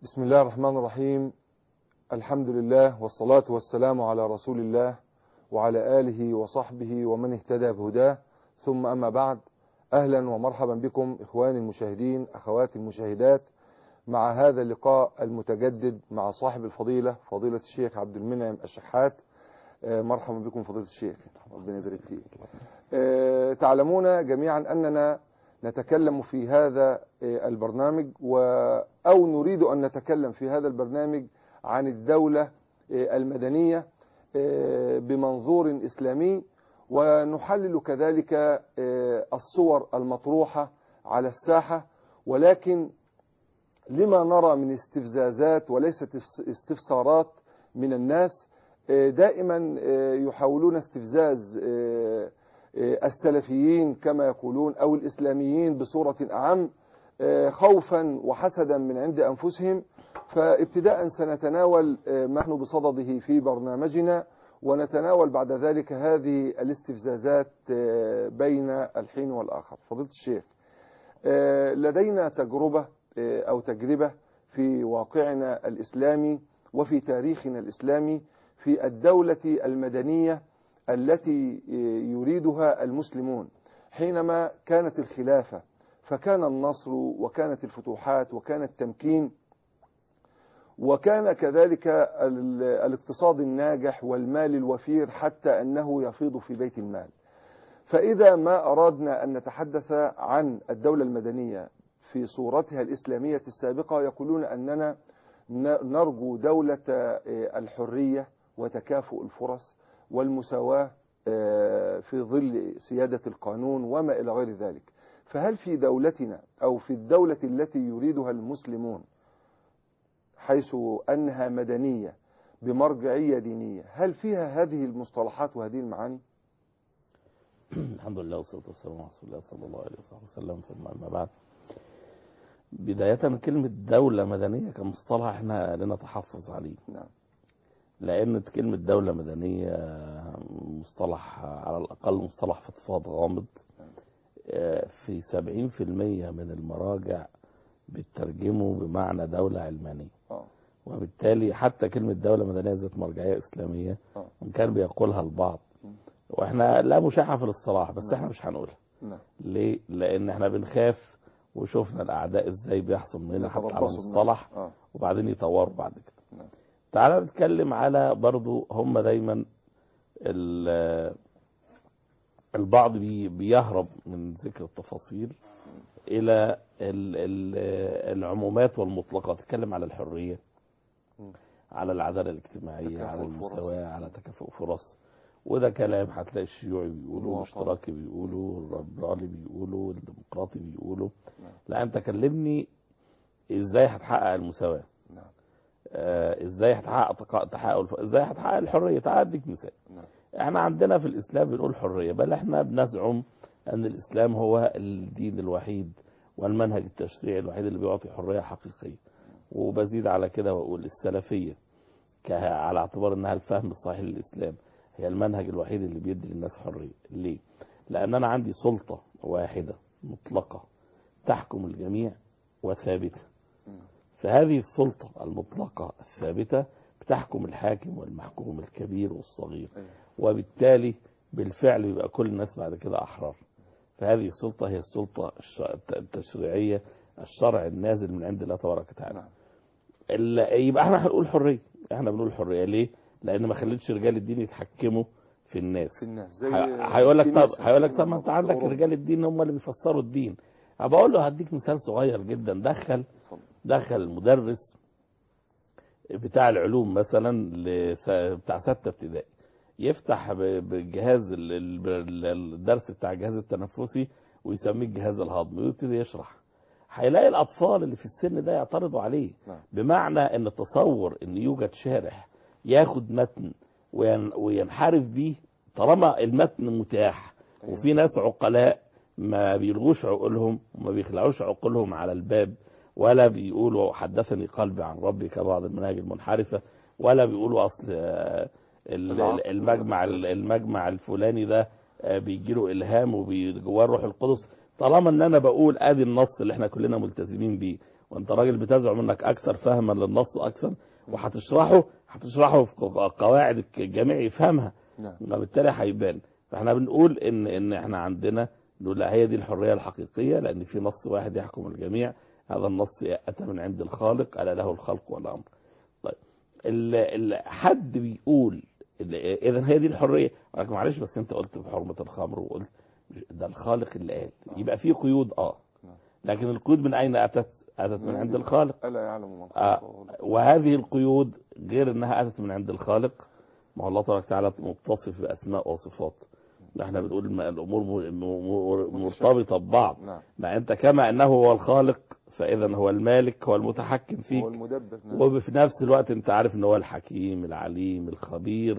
بسم الله الرحمن الرحيم الحمد لله والصلاة والسلام على رسول الله وعلى آله وصحبه ومن اهتدى بهداه ثم أما بعد أهلا ومرحبا بكم إخواني المشاهدين أخواتي المشاهدات مع هذا اللقاء المتجدد مع صاحب الفضيلة فضيلة الشيخ عبد المنعم الشحات آه، مرحبا بكم فضيلة الشيخ ربنا يبارك فيك آه، تعلمون جميعا أننا نتكلم في هذا آه، البرنامج و أو نريد أن نتكلم في هذا البرنامج عن الدولة آه، المدنية آه، بمنظور إسلامي ونحلل كذلك آه، الصور المطروحة على الساحة ولكن لما نرى من استفزازات وليست استفسارات من الناس آه، دائما آه، يحاولون استفزاز آه، آه، السلفيين كما يقولون أو الإسلاميين بصورة أعم آه، خوفا وحسدا من عند أنفسهم فابتداء سنتناول آه، ما نحن بصدده في برنامجنا ونتناول بعد ذلك هذه الاستفزازات آه، بين الحين والآخر فضيلة الشيخ آه، لدينا تجربة آه، أو تجربة في واقعنا الإسلامي وفي تاريخنا الإسلامي في الدولة المدنية التي آه، يريدها المسلمون حينما كانت الخلافة فكان النصر وكانت الفتوحات وكان التمكين وكان كذلك ال- الاقتصاد الناجح والمال الوفير حتى أنه يفيض في بيت المال فإذا ما أردنا أن نتحدث عن الدولة المدنية في صورتها الإسلامية السابقة يقولون أننا ن- نرجو دولة آه، الحرية وتكافؤ الفرص والمساواة آه، في ظل سيادة القانون وما إلى غير ذلك فهل في دولتنا أو في الدولة التي يريدها المسلمون حيث أنها مدنية بمرجعية دينية هل فيها هذه المصطلحات وهذه المعاني الحمد لله والصلاة والسلام على رسول الله صلى الله عليه وصحبه وسلم ثم أما بعد بداية كلمة دولة مدنية كمصطلح احنا لنا تحفظ عليه نعم لأن كلمة دولة مدنية مصطلح على الأقل مصطلح فضفاض غامض آه، في سبعين في المية من المراجع بترجمه بمعنى دولة علمانية آه. وبالتالي حتى كلمة دولة مدنية ذات مرجعية إسلامية آه. وإن كان بيقولها البعض م. واحنا لا مشاحة في الاصطلاح بس نعم. احنا مش هنقولها نعم ليه؟ لأن احنا بنخاف وشفنا الأعداء ازاي بيحصل مننا حتى على يتربصوا بنا. مصطلح آه. وبعدين يطوروا بعد كده نعم. تعال نتكلم على برضو هم دايما ال- البعض بي- بيهرب من ذكر التفاصيل الى ال- ال- العمومات والمطلقات تتكلم على الحريه م. على العداله الاجتماعيه تكافؤ على الفرص. المساواه على تكافؤ فرص وده كلام هتلاقي الشيوعي بيقولوا المواطنة. الاشتراكي بيقولوا الليبرالي بيقولوا الديمقراطي بيقولوا نعم. لا انت كلمني ازاي هتحقق المساواه نعم آه، ازاي هتحقق تقا- تحقق الف- ازاي هتحقق الحريه تعال اديك مثال نعم احنا عندنا في الاسلام بنقول حريه بل احنا بنزعم ان الاسلام هو الدين الوحيد والمنهج التشريعي الوحيد اللي بيعطي حريه حقيقيه وبزيد على كده واقول السلفيه ك- على اعتبار انها الفهم الصحيح للاسلام هي المنهج الوحيد اللي بيدي للناس حريه ليه لان انا عندي سلطه واحده مطلقه تحكم الجميع وثابته مم. فهذه السلطة المطلقة الثابتة بتحكم الحاكم والمحكوم الكبير والصغير أيوة. وبالتالي بالفعل يبقى كل الناس بعد كده أحرار فهذه السلطة هي السلطة الش- التشريعية الشرع النازل من عند الله تبارك وتعالى نعم ال- يبقى احنا هنقول حرية احنا بنقول حرية ليه؟ لأن ما خليتش رجال الدين يتحكموا في الناس في الناس زي ه- هيقول لك طب الكنيسة. هيقول لك طب ما انت عندك أوروبا. رجال الدين هم اللي بيفسروا الدين بقول له هديك مثال صغير جدا دخل اتفضل. دخل المدرس بتاع العلوم مثلا لس- بتاع ستة ابتدائي يفتح ب- بالجهاز ال- ال- ال- الدرس بتاع الجهاز التنفسي ويسميه الجهاز الهضمي ويبتدي يشرح هيلاقي الاطفال اللي في السن ده يعترضوا عليه نعم. بمعنى ان التصور ان يوجد شارح ياخد متن وين- وينحرف بيه طالما المتن متاح أيوة. وفي ناس عقلاء ما بيلغوش عقولهم وما بيخلعوش عقولهم على الباب ولا بيقولوا حدثني قلبي عن ربي كبعض المناهج المنحرفة ولا بيقولوا أصل آه، ال- العقل المجمع والأساس. المجمع الفلاني ده بيجي له إلهام وجواه الروح القدس طالما ان انا بقول ادي النص اللي احنا كلنا ملتزمين بيه وانت راجل بتزعم انك اكثر فهما للنص اكثر وهتشرحه هتشرحه في قواعد الجميع يفهمها نعم وبالتالي هيبان فاحنا بنقول ان ان احنا عندنا نقول لا هي دي الحريه الحقيقيه لان في نص واحد يحكم الجميع هذا النص اتى من عند الخالق الا له الخلق والامر طيب ال ال حد بيقول اذا هي دي الحريه ولكن معلش بس انت قلت بحرمه الخمر وقلت ده الخالق اللي قال يبقى في قيود اه لكن القيود من اين اتت اتت من عند الخالق الا يعلم من آه. خلقه وهذه القيود غير انها اتت من عند الخالق ما هو الله تبارك وتعالى متصف باسماء وصفات احنا بنقول ما الامور م- م- مرتبطه ببعض نعم ما انت كما انه هو الخالق فاذا هو المالك هو المتحكم فيك هو المدبر نعم وفي نفس الوقت انت عارف ان هو الحكيم العليم الخبير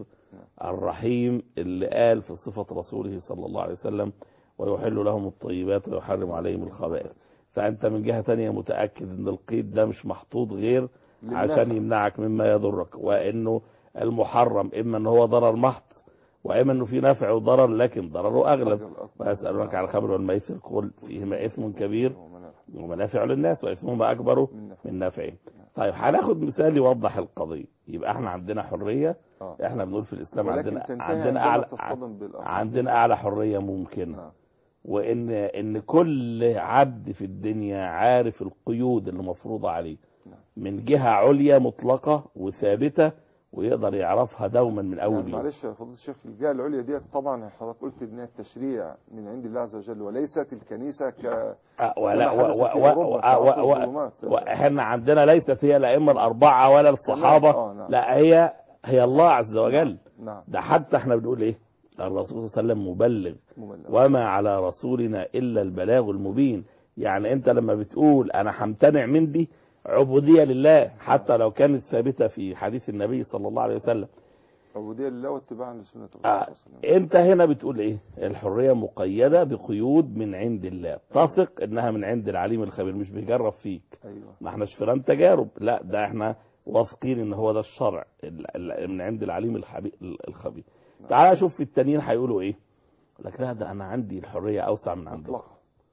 الرحيم اللي قال في صفة رسوله صلى الله عليه وسلم ويحل لهم الطيبات ويحرم عليهم الخبائث فانت من جهة تانية متأكد ان القيد ده مش محطوط غير عشان للنفع. يمنعك مما يضرك وانه المحرم اما ان هو ضرر محض واما انه في نفع وضرر لكن ضرره اغلب الأكبر. ويسألونك عن الخمر والميسر قل فيهما اثم كبير ومنافع. ومنافع للناس واثمهما اكبر من نفع. من نافعهم طيب هناخد مثال يوضح القضية يبقى احنا عندنا حرية آه. احنا بنقول في الاسلام ولكن عندنا تنتهي عندنا عندما اعلى تصطدم بالأمر. عندنا اعلى حرية ممكنة نعم وان ان كل عبد في الدنيا عارف القيود اللي مفروضة عليه نعم. من جهة عليا مطلقة وثابتة ويقدر يعرفها دوما من اول يعني يوم معلش يا فضيلة الشيخ الجهة العليا ديت طبعا حضرتك قلت ان هي التشريع من عند الله عز وجل وليست الكنيسة ك آه، ولا كما و حدث و في و أوروبا في و عصر و الظلمات. واحنا عندنا ليست هي الائمه الاربعه ولا الصحابه آه، نعم. لا هي هي الله عز وجل نعم ده حتى احنا بنقول ايه الرسول صلى الله عليه وسلم مبلغ مملة وما على رسولنا الا البلاغ المبين يعني انت لما بتقول انا همتنع من دي عبوديه لله حتى لو كانت ثابته في حديث النبي صلى الله عليه وسلم عبودية لله واتباعا لسنة الرسول آه، صلى الله عليه وسلم انت هنا بتقول ايه الحريه مقيده بقيود من عند الله تثق انها من عند العليم الخبير مش بيجرب فيك ايوه ما احناش فيران تجارب لا ده احنا واثقين ان هو ده الشرع ال- ال- من عند العليم الحبي- الخبير تعال شوف في التانيين هيقولوا ايه يقول لك لا ده انا عندي الحريه اوسع من عندهم مطلقة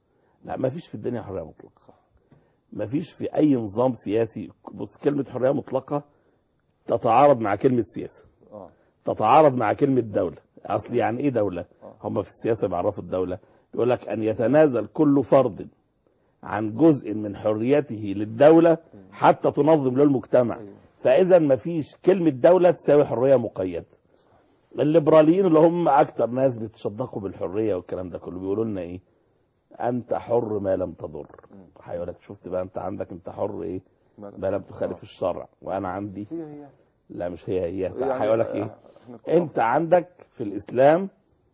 لا ما فيش في الدنيا حريه مطلقه صح ما فيش في اي نظام سياسي بص كلمه حريه مطلقه تتعارض مع كلمه سياسه اه تتعارض مع كلمه دوله اصل يعني ايه دوله آه. هم في السياسه بيعرفوا الدوله يقول لك ان يتنازل كل فرد عن جزء من حريته للدوله حتى تنظم له المجتمع ايوه فاذا ما فيش كلمه دوله تساوي حريه مقيده الليبراليين اللي هم اكتر ناس بيتشدقوا بالحريه والكلام ده كله بيقولوا لنا ايه انت حر ما لم تضر مم. هيقول لك شفت بقى انت عندك انت حر ايه ما ما لم تخالف الشرع وانا عندي هي هي لا مش هي هي يعني هيقول لك ايه احنا كنا- انت عندك في الاسلام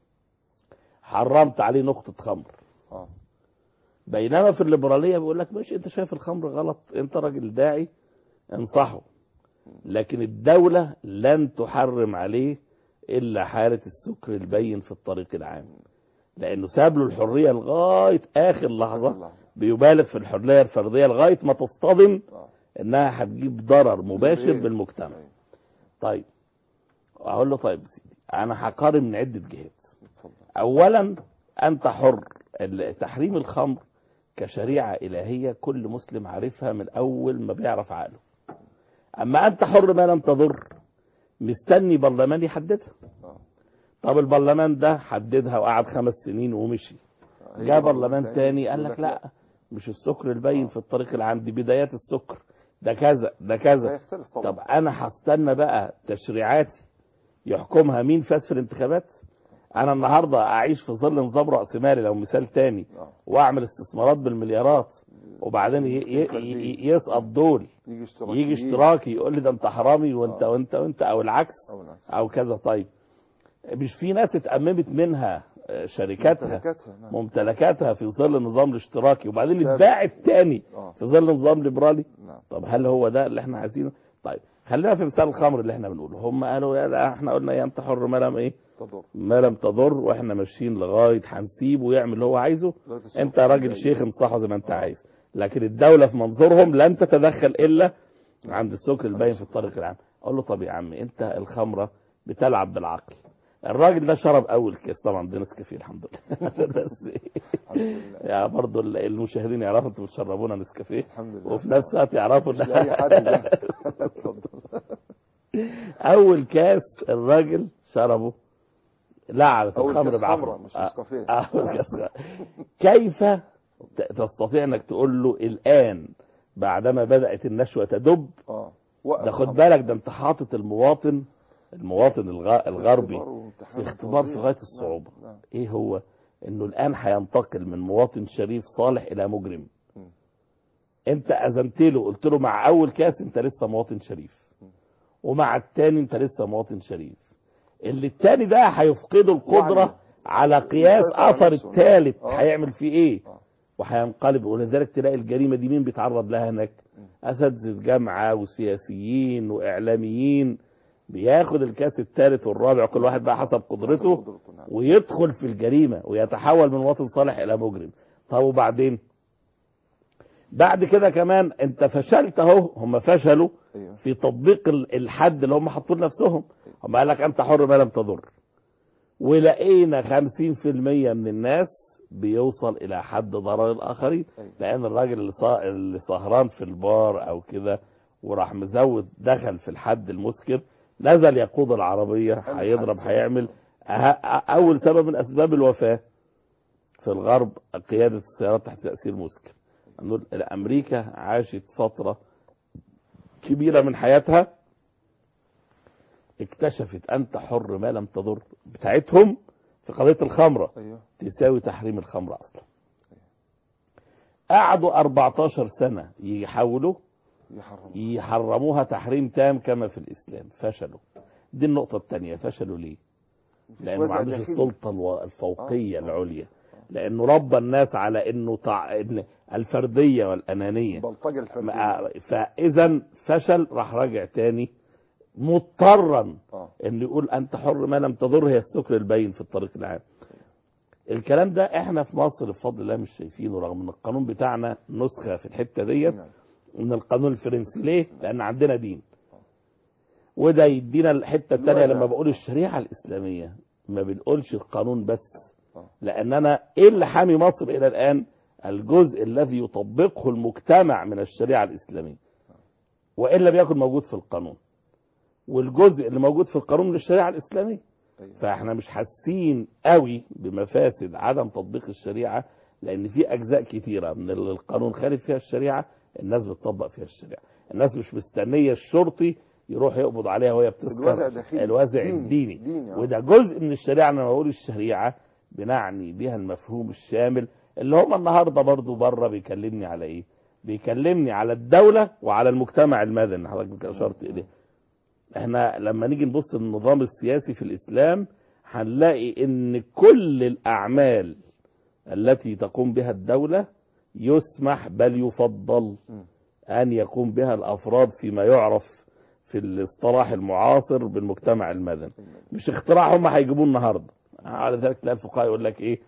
حرمت عليه نقطه خمر اه بينما في الليبراليه بيقول لك ماشي انت شايف الخمر غلط انت راجل داعي انصحه لكن الدوله لن تحرم عليه الا حاله السكر البين في الطريق العام لانه ساب له الحريه لغايه اخر لحظه الله. بيبالغ في الحريه الفرديه لغايه ما تصطدم اه انها هتجيب ضرر مباشر للغير. بالمجتمع أيوة. طيب اقول له طيب يا سيدي انا هقارن من عده جهات اتفضل اولا انت حر ال- تحريم الخمر كشريعه الهيه كل مسلم عارفها من اول ما بيعرف عقله اما انت حر ما لم تضر مستني برلمان يحددها اه طب البرلمان ده حددها وقعد خمس سنين ومشي هي جاء برضه برلمان تاني قال يقول لك لا مش السكر البين في الطريق العام دي بدايات السكر ده كذا ده كذا لا يختلف طبعا طب انا هستنى بقى تشريعاتي يحكمها مين فاز في الانتخابات انا النهارده اعيش في ظل نظام راسمالي لو مثال تاني اه واعمل استثمارات بالمليارات وبعدين ي- ي- ي- يسقط دول يجي اشتراك يجي اشتراكي يقول لي ده انت حرامي وانت آه. وانت وانت او العكس او العكس او كذا طيب مش في ناس اتأممت منها آه، شركاتها ممتلكاتها نعم ممتلكاتها في ظل النظام الاشتراكي وبعدين ثابت. اتباعت تاني اه في ظل نظام ليبرالي نعم طب هل هو ده اللي احنا عايزينه طيب خلينا في مثال الخمر اللي احنا بنقوله هم قالوا يا لا احنا قلنا يا انت حر ما لم ايه تضر ما لم تضر واحنا ماشيين لغايه هنسيبه يعمل اللي هو عايزه لغاية السوق. انت راجل شيخ انصحه زي ما انت عايز لكن الدوله في منظورهم لن تتدخل الا عند السكر الباين في الطريق العام اقول له طب يا عم انت الخمره بتلعب بالعقل الراجل ده شرب اول كاس طبعا ده نسكافيه الحمد لله عشان بس الحمد لله يعني برضه المشاهدين يعرفوا انتوا بتشربونا نسكافيه الحمد لله وفي نفس الوقت يعرفوا مش لاي حد ده اتفضل اول كاس الراجل شربه لعبت أول الخمر كاس بعقله خمرة مش آه، نسكافيه. اول كاس خمرة. كيف ت- تستطيع انك تقول له الان بعدما بدات النشوه تدب اه وقف ده خد طبعا. بالك ده انت حاطط المواطن المواطن الغ- الغربي اختبار وامتحان في اختبار في فظيع. غايه نعم، الصعوبه نعم. ايه هو انه الان هينتقل من مواطن شريف صالح الى مجرم م. انت اذنت له قلت له مع اول كاس انت لسه مواطن شريف ومع التاني انت لسه مواطن شريف اللي التاني ده هيفقده القدره وعي. على قياس يسيطر على اثر نفسه. الثالث آه. هيعمل فيه ايه آه. وهينقلب ولذلك تلاقي الجريمه دي مين بيتعرض لها هناك اساتذه جامعه وسياسيين واعلاميين بياخد الكاس الثالث والرابع كل واحد بقى حسب قدرته قدرته، نعم. ويدخل في الجريمه ويتحول من مواطن صالح الى مجرم طب وبعدين بعد كده كمان انت فشلت اهو هم فشلوا ايوه في تطبيق ال- الحد اللي هم حطوه لنفسهم هم قال لك انت حر ما لم تضر ولقينا 50% من الناس بيوصل الى حد ضرر الاخرين أيوة. لان الراجل اللي, صا... اللي سهران في البار او كده وراح مزود دخل في الحد المسكر نزل يقود العربيه هيضرب حادثة. هيعمل أه... اول سبب من اسباب الوفاه في الغرب قياده السيارات تحت تاثير مسكر نقول امريكا عاشت فتره كبيره من حياتها اكتشفت انت حر ما لم تضر بتاعتهم في قضيه الخمره ايوه تساوي تحريم الخمر اصلا قعدوا 14 سنه يحاولوا يحرم يحرموها تحريم تام كما في الاسلام فشلوا دي النقطه الثانيه فشلوا ليه مفيش لانه ما وازع عندوش داخلي. السلطه الو- الفوقيه آه. العليا لانه ربى الناس على انه تع... إن الفرديه والانانيه البلطجه الفرديه ما- فاذا فشل راح راجع تاني مضطرا اه انه يقول انت حر ما لم تضر هي السكر البين في الطريق العام الكلام ده احنا في مصر بفضل الله مش شايفينه رغم ان القانون بتاعنا نسخه في الحته ديت نعم. من القانون الفرنسي ليه؟ لان عندنا دين وده يدينا الحته الثانيه الوازع. لما بقول الشريعه الاسلاميه ما بنقولش القانون بس آه. لاننا ايه اللي حامي مصر الى الان؟ الجزء الذي يطبقه المجتمع من الشريعه الاسلاميه والا بيكن موجود في القانون والجزء اللي موجود في القانون من الشريعه الاسلاميه ايوه فاحنا مش حاسين قوي بمفاسد عدم تطبيق الشريعه لان في اجزاء كتيره من اللي القانون خالف فيها الشريعه الناس بتطبق فيها الشريعه الناس مش مستنيه الشرطي يروح يقبض عليها وهي بتسكر الوازع داخلي. الوازع ديني. الديني ديني، آه. وده جزء من الشريعه انا بقول الشريعه بنعني بها المفهوم الشامل اللي هم النهارده برضو بره بيكلمني على ايه بيكلمني على الدوله وعلى المجتمع المدني اللي حضرتك اشرت اليه احنا لما نيجي نبص للنظام السياسي في الاسلام هنلاقي ان كل الاعمال التي تقوم بها الدوله يسمح بل يفضل مم. ان يقوم بها الافراد فيما يعرف في الاصطلاح المعاصر بالمجتمع المدني مش اختراع هم هيجيبوه النهارده على ذلك تلاقي الفقهاء يقول لك ايه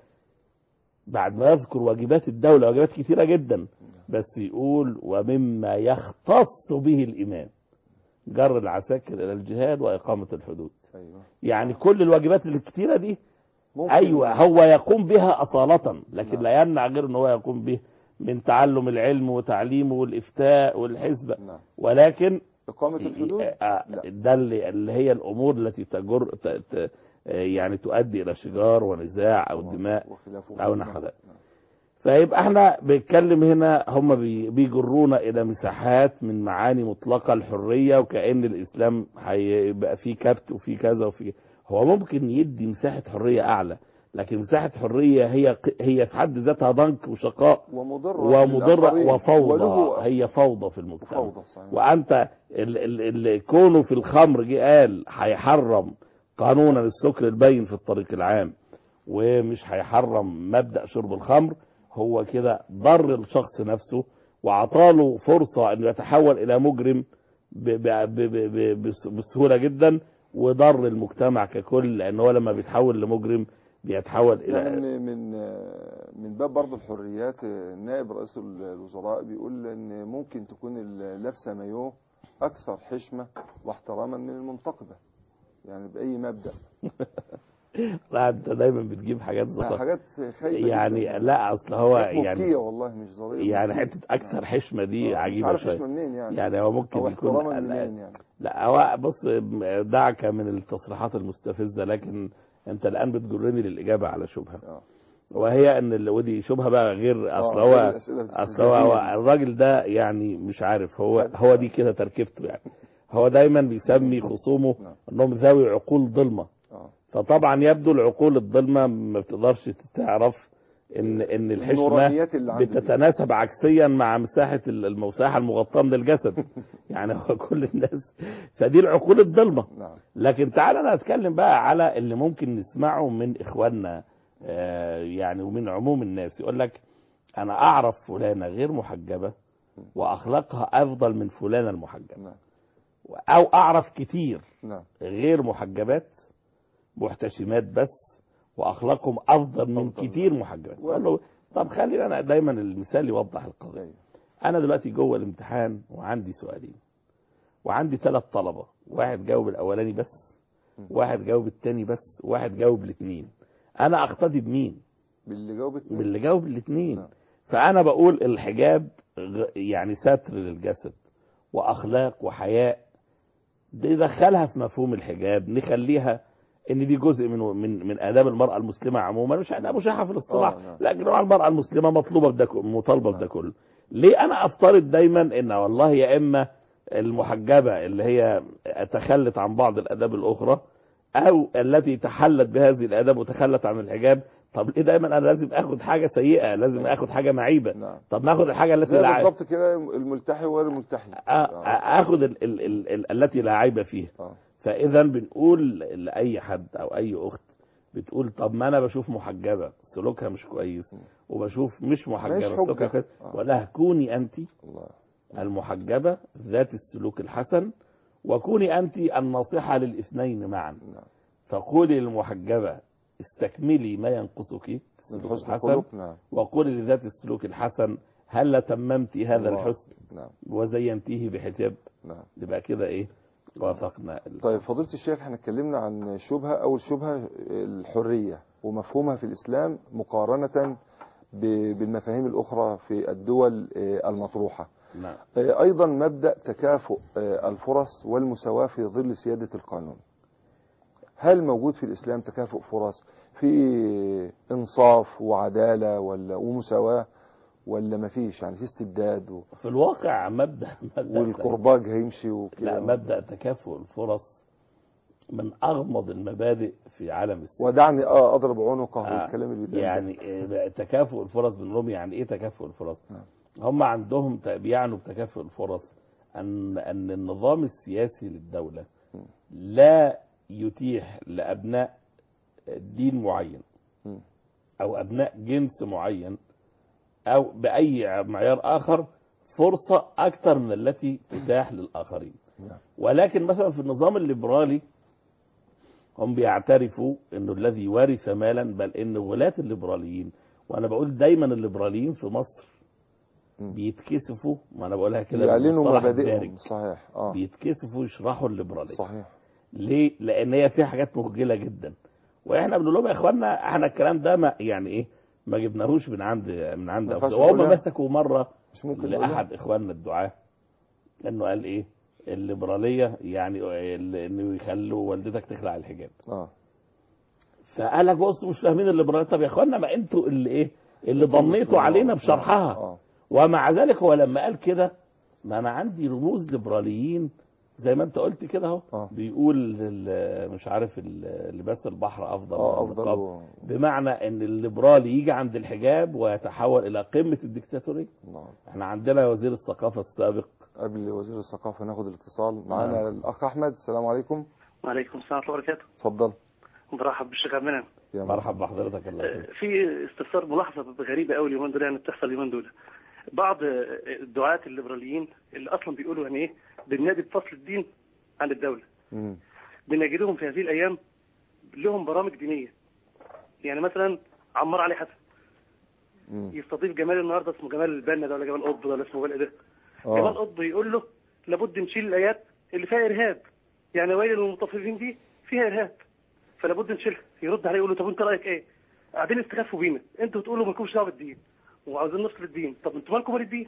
بعد ما يذكر واجبات الدوله واجبات كثيره جدا بس يقول ومما يختص به الامام جر العساكر الى الجهاد واقامه الحدود ايوه يعني كل الواجبات الكتيره دي ممكن ايوه هو يقوم بها اصاله لكن نعم. لا يمنع غير ان هو يقوم به من تعلم العلم وتعليمه والافتاء والحسبه نعم ولكن اقامه الحدود آه، لا. ده اللي, اللي هي الامور التي تجر ت- ت- آه، يعني تؤدي الى شجار ونزاع او دماء وخلافه أو نعم. نحو ذلك. نعم. فيبقى احنا بنتكلم هنا هم بي- بيجرونا الى مساحات من معاني مطلقه الحريه وكأن الاسلام هيبقى فيه كبت وفيه كذا وفيه هو ممكن يدي مساحه حريه اعلى لكن مساحه حريه هي ق- هي في حد ذاتها ضنك وشقاء ومضره ومضره للآخرين. وفوضى وله هي فوضى في المجتمع فوضى صحيح. وانت ال- ال- اللي كونه في الخمر جه قال هيحرم قانونا السكر البين في الطريق العام ومش هيحرم مبدا شرب الخمر هو كده ضر الشخص نفسه وعطاله فرصه انه يتحول الى مجرم ب- ب- ب- ب- بس- بسهوله جدا وضر المجتمع ككل لان هو لما بيتحول لمجرم بيتحول الى يعني من من باب برضه الحريات نائب رئيس الوزراء بيقول ان ممكن تكون لابسه مايوه اكثر حشمه واحتراما من المنتقبه يعني باي مبدا لا انت دايما بتجيب حاجات لا، بسيطة. حاجات خايبه يعني جداً. لا اصل هو حاجات مبكية يعني والله مش ظريفه يعني مبكية. حته اكثر حشمه دي آه، مش عجيبه عارف شويه اسمه منين يعني يعني هو ممكن او يكون احتراما لا, منين يعني لا هو بص دعك من التصريحات المستفزه لكن انت الان بتجرني للاجابه على شبهه آه. وهي ان اللي ودي شبهه بقى غير اصل آه، هو غير الأسئلة اصل هو, هو الاستفزازية دي. الراجل ده يعني مش عارف هو هو دي كده تركيبته يعني هو دايما بيسمي خصومه نعم. انهم ذوي عقول ضلمه اه فطبعا يبدو العقول الضلمه ما بتقدرش تعرف ان ان الحشمه النورانيات اللي عنده دي. بتتناسب عكسيا مع مساحه المساحه المغطاه من الجسد يعني هو كل الناس فدي العقول الضلمه نعم لكن تعالى انا اتكلم بقى على اللي ممكن نسمعه من اخواننا آه، يعني ومن عموم الناس يقول لك انا اعرف فلانه غير محجبه واخلاقها افضل من فلانه المحجبه نعم او اعرف كتير نعم غير محجبات محتشمات بس واخلاقهم افضل من أفضل. كتير محجبات اقول له طب خلينا انا دايما المثال يوضح القضيه أيوة. انا دلوقتي جوه الامتحان وعندي سؤالين وعندي ثلاث طلبه واحد جاوب الاولاني بس واحد جاوب الثاني بس واحد جاوب الاثنين انا اقتدي بمين باللي جاوبت باللي جاوب الاثنين نعم. فانا بقول الحجاب غ- يعني ستر للجسد واخلاق وحياء دي دخلها في مفهوم الحجاب نخليها ان دي جزء من من من اداب المراه المسلمه عموما مش اداب مشاحه في الاصطلاح آه، نعم. لكن طبعا المراه المسلمه مطلوبه بده ك- مطالبه بده كله ليه انا افترض دايما ان والله يا اما المحجبه اللي هي تخلت عن بعض الاداب الاخرى او التي تحلت بهذه الاداب وتخلت عن الحجاب طب ليه دايما انا لازم اخد حاجه سيئه لازم اخد حاجه معيبه نعم طب ناخد الحاجه التي زي لا بالضبط كده الملتحي وغير الملتحي آ- اخد ال ال ال ال التي لا عيب فيها اه فاذا بنقول لاي حد او اي اخت بتقول طب ما انا بشوف محجبه سلوكها مش كويس وبشوف مش ماشي محجبه حجة. سلوكها كويس آه. ولا كوني انت الله المحجبه ذات السلوك الحسن وكوني انت الناصحه للاثنين معا نعم فقولي للمحجبه استكملي ما ينقصك من السلوك حسن الحسن الخلق نعم وقولي لذات السلوك الحسن هل تممت هذا الله. الحسن نعم وزينتيه بحجاب نعم يبقى كده ايه وافقنا ال- طيب فضيلة الشيخ احنا اتكلمنا عن شبهة أول شبهة الحرية ومفهومها في الإسلام مقارنة ب- بالمفاهيم الأخرى في الدول آه، المطروحة نعم آه، أيضا مبدأ تكافؤ آه، الفرص والمساواة في ظل سيادة القانون هل موجود في الإسلام تكافؤ فرص في إنصاف وعدالة ولا ومساواة ولا مفيش يعني في استبداد و- في الواقع مبدا مبدا والكرباج هيمشي وكده لا مبدا تكافؤ الفرص من اغمض المبادئ في عالم السياسه ودعني اه اضرب عنقه آه، والكلام اللي بيتقال ده. يعني آه، تكافؤ الفرص بنقول يعني ايه تكافؤ الفرص نعم. هم عندهم ت- بيعنوا بتكافؤ الفرص ان ان النظام السياسي للدوله م. لا يتيح لابناء دين معين م. او ابناء جنس معين او باي معيار اخر فرصه اكثر من التي تتاح للاخرين نعم. ولكن مثلا في النظام الليبرالي هم بيعترفوا انه الذي ورث مالا بل ان ولاة الليبراليين وانا بقول دايما الليبراليين في مصر م. بيتكسفوا ما انا بقولها كده يعلنوا بالمصطلح مبادئهم الدارج. صحيح اه بيتكسفوا يشرحوا الليبراليه صحيح ليه؟ لان هي فيها حاجات مخجله جدا واحنا بنقول لهم يا اخوانا احنا الكلام ده ما يعني ايه ما جبناهوش من عند من عند ما ينفعش أنفسنا. وهم نقولها. مسكوا مره مش ممكن نقولها؟ لاحد اخواننا الدعاه انه قال ايه الليبراليه يعني ال- انه يخلوا والدتك تخلع الحجاب اه فقال لك بصوا مش فاهمين الليبراليه طب يا اخوانا ما انتوا اللي ايه اللي ضنيتوا علينا بشرحها اه ومع ذلك هو لما قال كده ما انا عندي رموز ليبراليين زي ما انت قلت كده اهو آه. بيقول ال- مش عارف ال- لباس البحر افضل اه من افضل النقاب. و... بمعنى ان الليبرالي يجي عند الحجاب ويتحول الى قمه الدكتاتوريه نعم. احنا عندنا وزير الثقافه السابق قبل وزير الثقافه ناخد الاتصال معانا نعم. الاخ احمد السلام عليكم وعليكم السلام ورحمة الله وبركاته اتفضل برحب بالشيخ عبد المنعم يا مرحب بحضرتك الله آه، يخليك. في استفسار ملاحظة غريبة قوي اليومين دول يعني بتحصل اليومين دول بعض آه، الدعاة الليبراليين اللي أصلا بيقولوا يعني إيه بالنادي بفصل الدين عن الدولة مم. بنجدهم في هذه الأيام لهم برامج دينية يعني مثلا عمار علي حسن مم. يستضيف جمال النهارده اسمه جمال البنا ده ولا جمال قطب ده ولا اسمه جمال إيه ده جمال اه قطب يقول له لابد نشيل الآيات اللي فيها إرهاب يعني ويل للمطففين دي فيها ارهاب فلا بد نشيلها يرد عليه يقول له طب انت رايك ايه؟ قاعدين يستخفوا بينا انتوا بتقولوا مالكمش دعوه بالدين وعاوزين نصل الدين طب انتوا مالكم مال الدين؟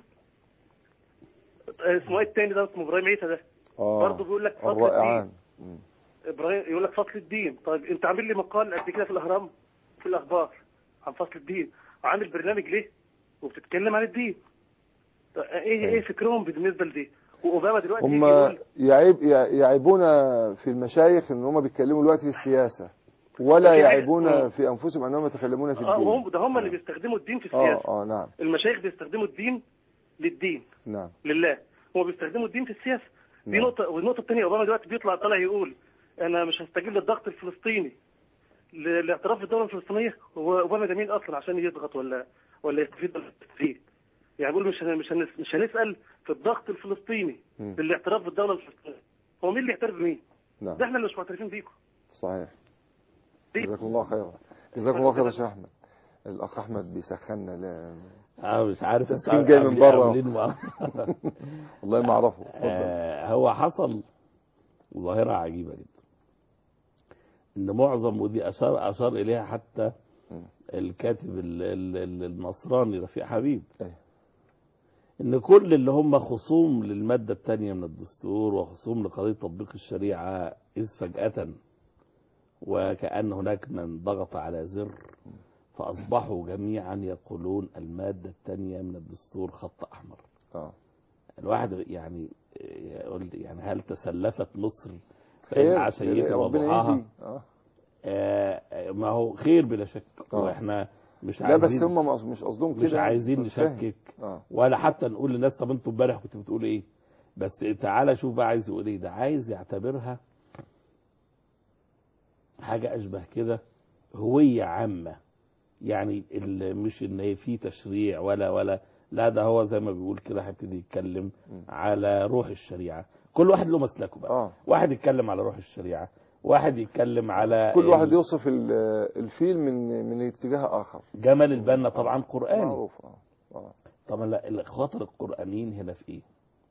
اسمه ايه التاني ده اسمه ابراهيم عيسى ده اه برضه بيقول لك فصل الرائعان مم. ابراهيم يقول لك فصل الدين طيب انت عامل لي مقال قد كده في الاهرام في الاخبار عن فصل الدين وعامل برنامج ليه وبتتكلم عن الدين طيب ايه ايه فكرهم بالنسبه لدي واوباما دلوقتي يجي هم يقول يعيب يعيبون في المشايخ ان هم بيتكلموا دلوقتي في السياسه ولا في حاجة- يعيبون آه. في انفسهم انهم يتكلمون في اه الدين وهم ده هم اللي بيستخدموا الدين في اه السياسه اه نعم المشايخ بيستخدموا الدين للدين نعم لله هم بيستخدموا الدين في السياسه دي نعم. نقطه والنقطه الثانيه اوباما دلوقتي بيطلع طالع يقول انا مش هستجيب للضغط الفلسطيني ل- الاعتراف بالدوله الفلسطينيه هو اوباما ده مين اصلا عشان يضغط ولا ولا يستفيد ولا يستفيد يعني بيقول مش هن- مش هنس- مش هنسال في الضغط الفلسطيني مم. للاعتراف بالدوله الفلسطينيه هو مين اللي يعترف بمين؟ نعم ده احنا اللي مش معترفين بيكم صحيح دي- جزاكم الله خيرا جزاكم الله خيرا يا شيخ احمد الاخ احمد بيسخنا لا اه مش عارف تسخين انت جاي من عاملين- بره. عاملين مع- والله ما اعرفه اتفضل آه، هو حصل ظاهرة عجيبة جدا ان معظم ودي اشار اشار اليها حتى مم. الكاتب ال- ال- ال- النصراني رفيع حبيب أيوة. ان كل اللي هم خصوم للمادة الثانية من الدستور وخصوم لقضية تطبيق الشريعة إذ فجأة وكأن هناك من ضغط على زر فأصبحوا جميعا يقولون المادة الثانية من الدستور خط أحمر اه الواحد يعني يقول يعني هل تسلفت مصر فإن خير عشيت ربنا وضحاها يهدي اه آه، ما هو خير بلا شك آه. واحنا مش لا بس عايزين هم مش- مش قصدهم كده مش عايزين أنا فاهم. نشكك اه ولا حتى نقول للناس طب انتوا امبارح كنتوا بتقولوا ايه بس تعالى شوف بقى عايز يقول ايه ده عايز يعتبرها حاجة اشبه كده هوية عامة يعني ال- مش ان هي في تشريع ولا ولا لا ده هو زي ما بيقول كده هيبتدي يتكلم م. على روح الشريعة كل واحد له مسلكه بقى اه واحد يتكلم على روح الشريعة واحد يتكلم على كل واحد ال- يوصف ال- الفيل من من اتجاه اخر جمال البنا طبعا قرآني معروف اه اه طبعا لا الخاطر القرآنيين هنا في ايه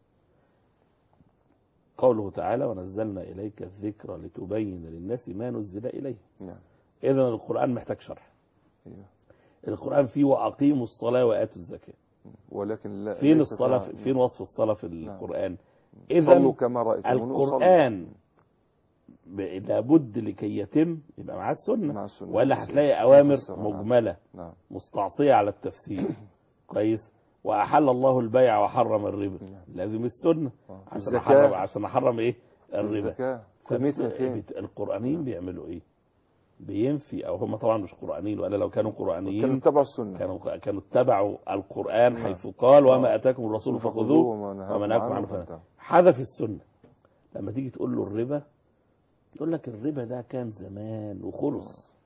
قوله تعالى ونزلنا إليك الذكر لتبين للناس ما نزل إليه نعم إذا القرآن محتاج شرح ايوه القرآن فيه وأقيموا الصلاة وآتوا الزكاة ولكن لا فين ليست الصلاة لها- فين وصف الصلاة في نعم. القرآن صلوا إذا كما رأيتموني أصلي. القرآن ب- لابد لكي يتم يبقى معاه السنة مع السنة ولا هتلاقي أوامر مفسرة، نعم. مجملة نعم مستعصية على التفسير كويس وأحل الله البيع وحرم الربا نعم. لازم السنة آه. عشان الزكاة. أحرم عشان أحرم إيه الربا الزكاة تميتها فين فبت- القرآنيين بيعملوا إيه بينفي أو هم طبعا مش قرآنيين ولا لو كانوا كانوا قرآنيين تبع السنة كانوا كانوا اتبعوا القرآن نعم. حيث قال وما آه. أتاكم الرسول فخذوه وما نهاكم وما نهاكم عنه عنه فانتهوا. حذف السنة لما تيجي تقول له الربا يقول لك الربا ده كان زمان وخلص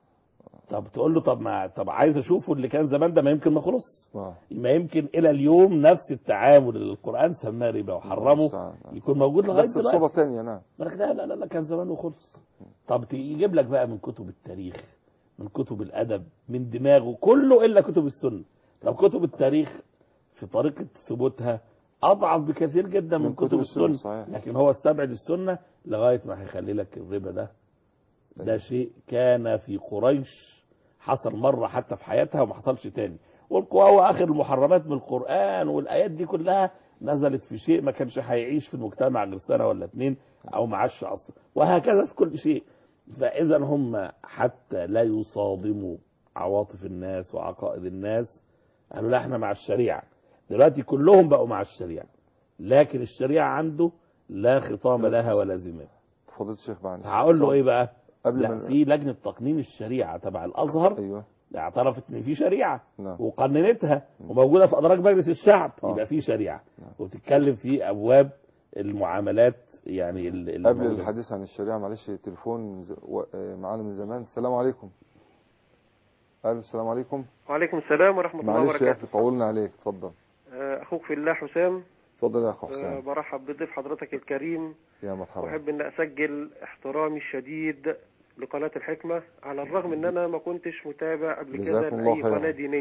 طب تقول له طب ما طب عايز اشوفه اللي كان زمان ده ما يمكن ما خلص آه. ما يمكن الى اليوم نفس التعامل اللي القرآن سماه ربا وحرمه المستعان. آه. يكون موجود لغايه بس دلوقتي بصورة ثانية نعم يقول لك لا لا لا لا كان زمان وخلص طب ت- يجيب لك بقى من كتب التاريخ من كتب الادب من دماغه كله الا كتب السنه طب كتب التاريخ في طريقه ثبوتها اضعف بكثير جدا من, من كتب, كتب السنة، السنه صحيح. لكن هو استبعد السنه لغايه ما هيخلي لك الربا ده ده أيوة. شيء كان في قريش حصل مره حتى في حياتها وما حصلش تاني وهو اخر المحرمات من القران والايات دي كلها نزلت في شيء ما كانش هيعيش في المجتمع غير سنه ولا اتنين او معاش اصلا وهكذا في كل شيء فاذا هم حتى لا يصادموا عواطف الناس وعقائد الناس قالوا لا احنا مع الشريعه دلوقتي كلهم بقوا مع الشريعه لكن الشريعه عنده لا خطام لها ولا زمام فضيلة الشيخ معلش هقول له ايه بقى قبل لا ما في لجنه تقنين الشريعه تبع الازهر ايوه اعترفت ان في شريعه نعم وقننتها وموجوده في ادراج مجلس الشعب آه. يبقى في شريعه نعم. وبتتكلم في ابواب المعاملات يعني ال- ال- قبل الموجودة. الحديث عن الشريعة معلش تليفون ز- و- آه، معانا من زمان السلام عليكم الو السلام عليكم وعليكم السلام ورحمه الله معلش يا وبركاته اخي طولنا عليك اتفضل آه، اخوك في الله حسام اتفضل يا اخ آه، حسام برحب بضيف حضرتك الكريم يا مرحبا واحب ان اسجل احترامي الشديد لقناه الحكمه على الرغم ان انا ما كنتش متابع قبل كده جزاكم الله لاي خيرا. قناه دينيه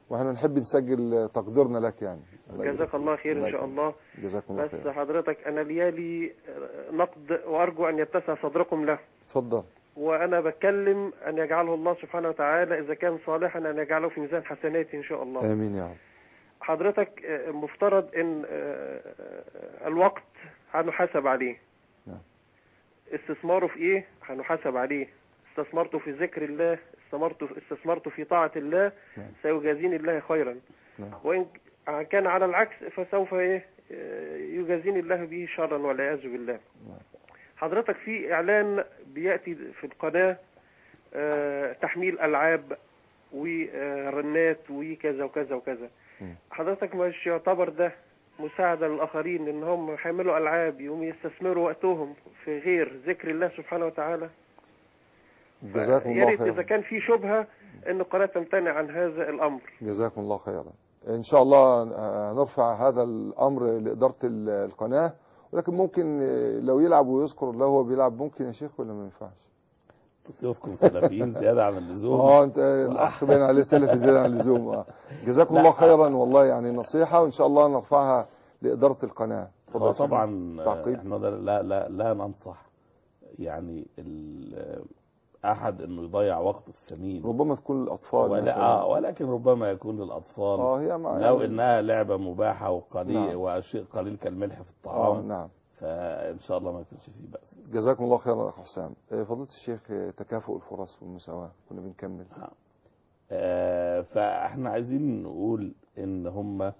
واحنا نحب نسجل تقديرنا لك يعني الله يبارك جزاك الله خير ان الله شاء يكرمك. الله جزاكم الله بس خير حضرتك انا ليالي نقد وارجو ان يتسع صدركم له اتفضل وانا بتكلم ان يجعله الله سبحانه وتعالى اذا كان صالحا ان يجعله في ميزان حسناتي ان شاء الله امين يا رب حضرتك آه، مفترض ان آه، آه، الوقت هنحاسب عليه نعم. استثماره في ايه هنحاسب عليه استثمرته في ذكر الله استثمرته استثمرته في طاعة الله نعم. سيجازيني الله خيرا نعم. وإن كان على العكس فسوف إيه آه، يجازيني الله به شرا والعياذ بالله نعم. حضرتك في إعلان بيأتي في القناة آه، تحميل ألعاب ورنات وكذا وكذا وكذا مم. حضرتك مش يعتبر ده مساعدة للآخرين إن هم يحملوا ألعاب يقوموا يستثمروا وقتهم في غير ذكر الله سبحانه وتعالى جزاكم يا الله ريت إذا خيرا كان في شبهة إن القناة تمتنع عن هذا الأمر جزاكم الله خيرا ان شاء الله آه، نرفع هذا الامر لاداره ال- القناه ولكن ممكن آه، لو يلعب ويذكر الله وهو بيلعب ممكن يا شيخ ولا ما ينفعش تصيركم سلفيين زياده عن اللزوم اه انت الاخ باين عليه سلف زياده عن اللزوم اه جزاكم لا. الله خيرا والله يعني نصيحه وان شاء الله نرفعها لاداره القناه اتفضل هو يا شيخ. طبعا تعقيب احنا لا لا لا, لا ننصح يعني ال- احد انه يضيع وقته الثمين ربما تكون الاطفال ولا مثلا آه ولكن ربما يكون للاطفال اه هي مع لو انها لعبه مباحه وقليل نعم. وشيء قليل كالملح في اه الطعام نعم فان شاء الله ما يكونش فيه بأس جزاكم الله خيرا يا اخ حسام آه، فضيله الشيخ آه، تكافؤ الفرص والمساواه كنا بنكمل آه، فاحنا عايزين نقول ان هم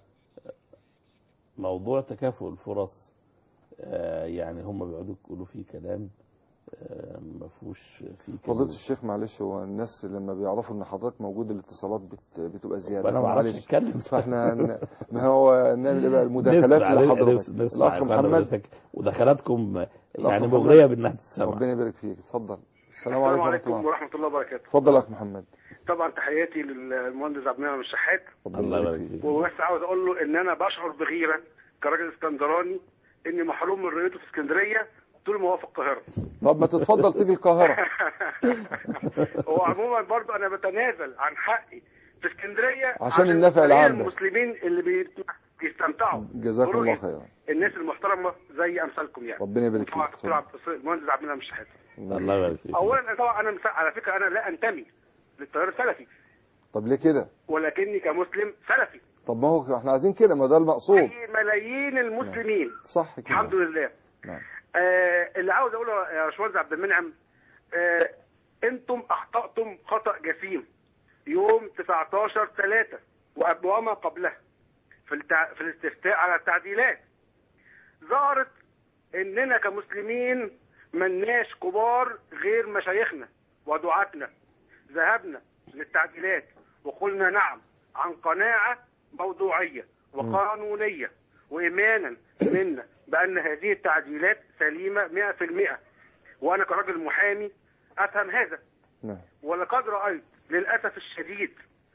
موضوع تكافؤ الفرص آه، يعني هم بيقعدوا يقولوا فيه كلام آه، ما فيهوش فيه فضيله كلام. الشيخ معلش هو الناس لما بيعرفوا ان حضرتك موجود الاتصالات بت... بتبقى زياده وانا ما اعرفش معلش اتكلم فاحنا ن- ما هو نعمل ايه بقى المداخلات نسمع- لحضرتك نسمع- نسمع الاخ يا فندم محمد حضرتك ودخلاتكم يعني محمد. مغريه بانها تتسمع ربنا يبارك فيك اتفضل السلام السلام عليكم ورحمه عليكم الله ورحمة الله وبركاته اتفضل يا اخ محمد طبعا تحياتي للمهندس عبد المنعم الشحات ربنا الله يبارك يبارك فيك فيك وبس عاوز اقول له ان انا بشعر بغيرة كراجل اسكندراني اني محروم من رؤيته في اسكندرية طول ما هو في القاهرة طب ما تتفضل تيجي القاهره هو عموما برضو انا بتنازل عن حقي في اسكندرية عشان النفع العام بس. المسلمين اللي بي- بيستمتعوا جزاكم الله برؤية خيرا الناس المحترمة زي امثالكم يعني ربنا يبارك طبعا فيك دكتور عبد المهندس عبد المنعم الشحات الله يبارك فيك اولا أنا طبعا انا مس- على فكرة انا لا انتمي للتيار السلفي طب ليه كده ولكني كمسلم سلفي طب ما هو احنا عايزين كده ما ده المقصود في ملايين المسلمين صح كده الحمد لله نعم آه اللي عاوز اقوله يا باشمهندس عبد المنعم آه انتم اخطاتم خطا جسيم يوم 19 3 وما قبله في التع... في الاستفتاء على التعديلات ظهرت اننا كمسلمين مناش كبار غير مشايخنا ودعاتنا ذهبنا للتعديلات وقلنا نعم عن قناعة موضوعية وقانونية وإيمانا منا بأن هذه التعديلات سليمة 100% وأنا كراجل محامي أفهم هذا نعم ولقد رأيت للأسف الشديد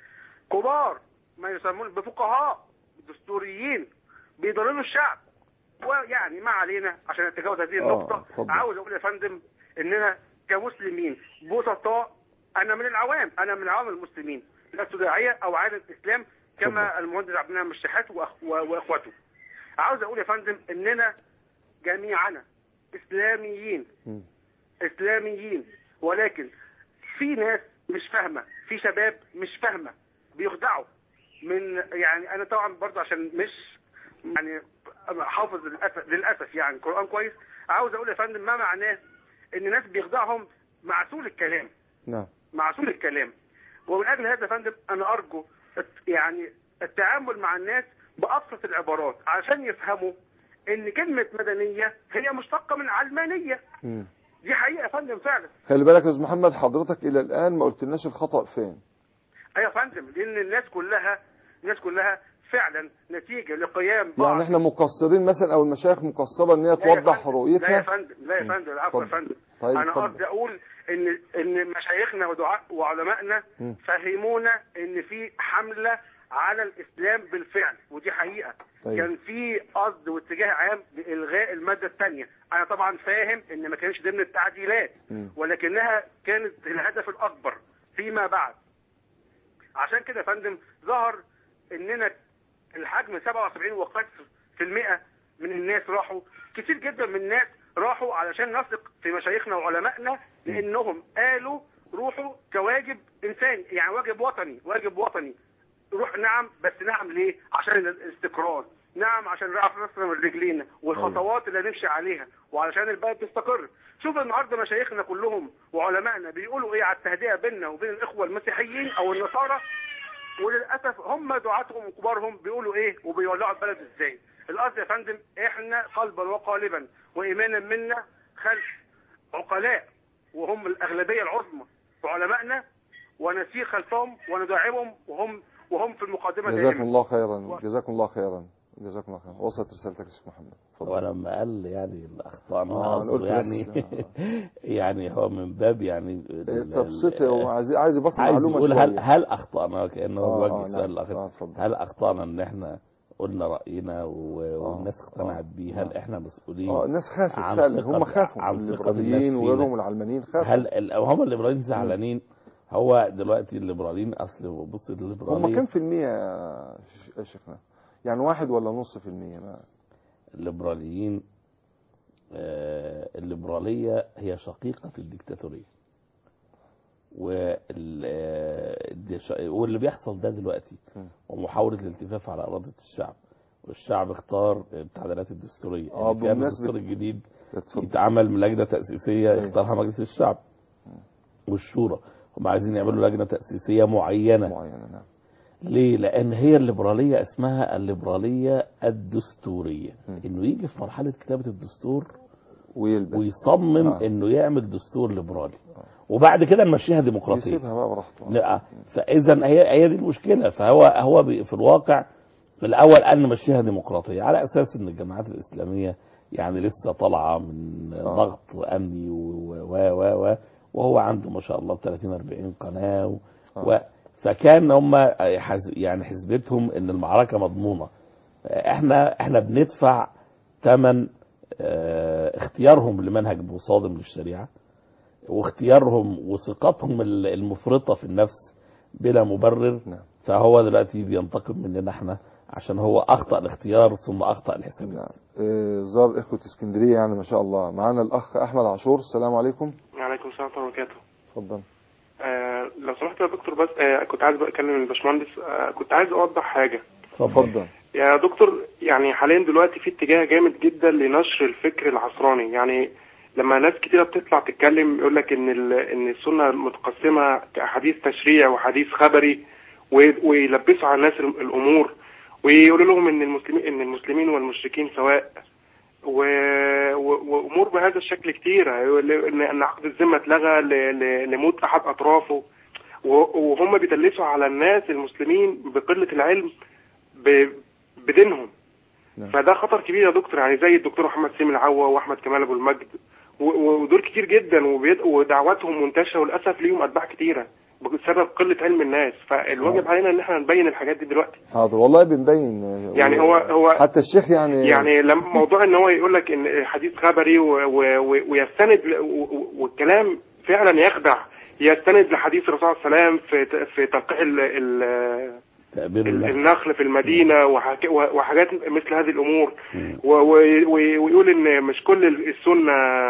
كبار ما يسمون بفقهاء دستوريين بيضللوا الشعب ويعني ما علينا عشان نتجاوز هذه آه، النقطة اتفضل. عاوز أقول يا فندم إننا كمسلمين بسطاء أنا من العوام أنا من عوام المسلمين لست داعية أو عالم الإسلام كما المهندس عبد المنعم الشحات وأخ- و- وإخوته عاوز أقول يا فندم إننا جميعنا إسلاميين مم. اسلاميين ولكن في ناس مش فاهمه في شباب مش فاهمه بيخدعوا من يعني انا طبعا برضه عشان مش يعني حافظ للاسف للاسف يعني القران كويس عاوز اقول يا فندم ما معناه ان ناس بيخدعهم معسول الكلام نعم معسول الكلام ومن اجل هذا يا فندم انا ارجو الت- يعني التعامل مع الناس بابسط العبارات عشان يفهموا ان كلمه مدنيه هي مشتقه من علمانيه مم. دي حقيقه يا فندم فعلا خلي بالك يا استاذ محمد حضرتك الى الان ما قلتلناش الخطا فين ايوه يا فندم لان الناس كلها الناس كلها فعلا نتيجه لقيام بعض يعني احنا مقصرين مثلا او المشايخ مقصره ان هي لا يا توضح فندم، لا يا رؤيتها فندم لا يا مم. فندم العفو يا اتفضل. فندم طيب انا اتفضل. قصدي اقول ان ان مشايخنا ودعاء وعلمائنا مم. فهمونا ان في حمله على الاسلام بالفعل ودي حقيقه طيب. كان في قصد واتجاه عام بالغاء الماده الثانيه انا طبعا فاهم ان ما كانش ضمن التعديلات مم. ولكنها كانت الهدف الاكبر فيما بعد عشان كده يا فندم ظهر اننا الحجم 77 وقت في المئة من الناس راحوا كتير جدا من الناس راحوا علشان نثق في مشايخنا وعلمائنا لانهم قالوا روحوا كواجب انساني يعني واجب وطني واجب وطني روح نعم بس نعم ليه عشان الاستقرار نعم عشان نعرف نصر من رجلينا والخطوات اللي نمشي عليها وعلشان البلد تستقر شوف النهارده مشايخنا كلهم وعلمائنا بيقولوا ايه على التهدئه بيننا وبين الاخوه المسيحيين او النصارى وللاسف هم دعاتهم وكبارهم بيقولوا ايه وبيولعوا البلد ازاي القصد يا فندم احنا قلبا وقالبا وايمانا منا خلف عقلاء وهم الاغلبيه العظمى وعلمائنا ونسير خلفهم وندعمهم وهم وهم في المقدمه جزاكم دائما الله خيرا جزاكم الله خيرا جزاكم الله خيرا وصلت رسالتك يا شيخ محمد اتفضل. ولما قال يعني الاخطاء آه، ما أنا قلت قصده يعني بس، يعني هو من باب يعني إيه، ال- تبسيط ال- هو عايز عايز يبسط عايز معلومه يقول هل شويه هل اخطانا كانه آه، هو آه، بيوجه نعم. السؤال الاخير آه، اتفضل. هل اخطانا ان احنا قلنا راينا و- آه، والناس اقتنعت آه، بيه هل آه. احنا مسؤولين اه الناس خافت عن فعلا ثقة- هم خافوا عن ثقة الليبراليين الناس وغيرهم فينا. العلمانيين خافوا هل ال- أو هم الليبراليين زعلانين هو دلوقتي الليبراليين اصل بص هم الليبراليه كم في المية يا ش- يا شيخنا يعني واحد ولا نص في المية ما الليبراليين آه، الليبرالية هي شقيقة الديكتاتورية وال- آه، الدش- واللي بيحصل ده دلوقتي م. ومحاولة الالتفاف على إرادة الشعب والشعب اختار التعديلات الدستورية آه، يعني كان بمناسبة- الدستور الجديد اتفضل يتعمل من لجنة تأسيسية أيوة. يختارها مجلس الشعب والشورى هم عايزين يعملوا لجنة تأسيسية معينة معينة نعم ليه؟ لأن هي الليبرالية اسمها الليبرالية الدستورية م. إنه يجي في مرحلة كتابة الدستور ويلبس ويصمم آه. إنه يعمل دستور ليبرالي وبعد كده نمشيها ديمقراطية يسيبها بقى براحته لا فإذا هي هي دي المشكلة فهو هو بي- في الواقع في الأول قال نمشيها ديمقراطية على أساس إن الجماعات الإسلامية يعني لسه طالعة من آه. ضغط أمني و و و و وهو عنده ما شاء الله 30 40 قناة و آه. و فكان هم حز يعني حسبتهم ان المعركه مضمونه احنا احنا بندفع ثمن اه اختيارهم لمنهج مصادم للشريعه واختيارهم وثقتهم ال- المفرطه في النفس بلا مبرر نعم فهو دلوقتي بينتقم مننا احنا عشان هو اخطا الاختيار ثم اخطا الحسابات نعم إيه، زار إخوة اسكندرية يعني ما شاء الله معانا الأخ أحمد عاشور السلام عليكم وعليكم السلام ورحمة الله وبركاته اتفضل آه لو سمحت يا دكتور بس آه كنت عايز بقى اكلم الباشمهندس آه كنت عايز اوضح حاجة اتفضل يا دكتور يعني حاليا دلوقتي في اتجاه جامد جدا لنشر الفكر العصراني يعني لما ناس كتيرة بتطلع تتكلم يقول لك ان ال- ان السنة متقسمة كحديث تشريع وحديث خبري وي- ويلبسوا على الناس ال- الامور ويقولوا لهم ان المسلمين ان المسلمين والمشركين سواء و- و- وامور بهذا الشكل كتيره يقول ان ان عقد الذمه اتلغى ل- ل- لموت احد اطرافه و- وهم بيدلسوا على الناس المسلمين بقله العلم ب- بدينهم نعم. فده خطر كبير يا دكتور يعني زي الدكتور محمد سيم العوا واحمد كمال ابو المجد و- و- ودول كتير جدا وبيد- ودعواتهم منتشره وللاسف ليهم اتباع كتيره بسبب قله علم الناس فالواجب علينا ان احنا نبين الحاجات دي دلوقتي حاضر والله بنبين يعني هو هو حتى الشيخ يعني يعني لما موضوع ان هو يقول لك ان حديث خبري و- و- و- ويستند ل- و- و- والكلام فعلا يخدع يستند لحديث الرسول صلى الله عليه وسلم في في تلقيح ال- ال- تأبير ال- الله النخل في المدينه وحك- وحاجات مثل هذه الامور مم. و- و- و- ويقول ان مش كل السنه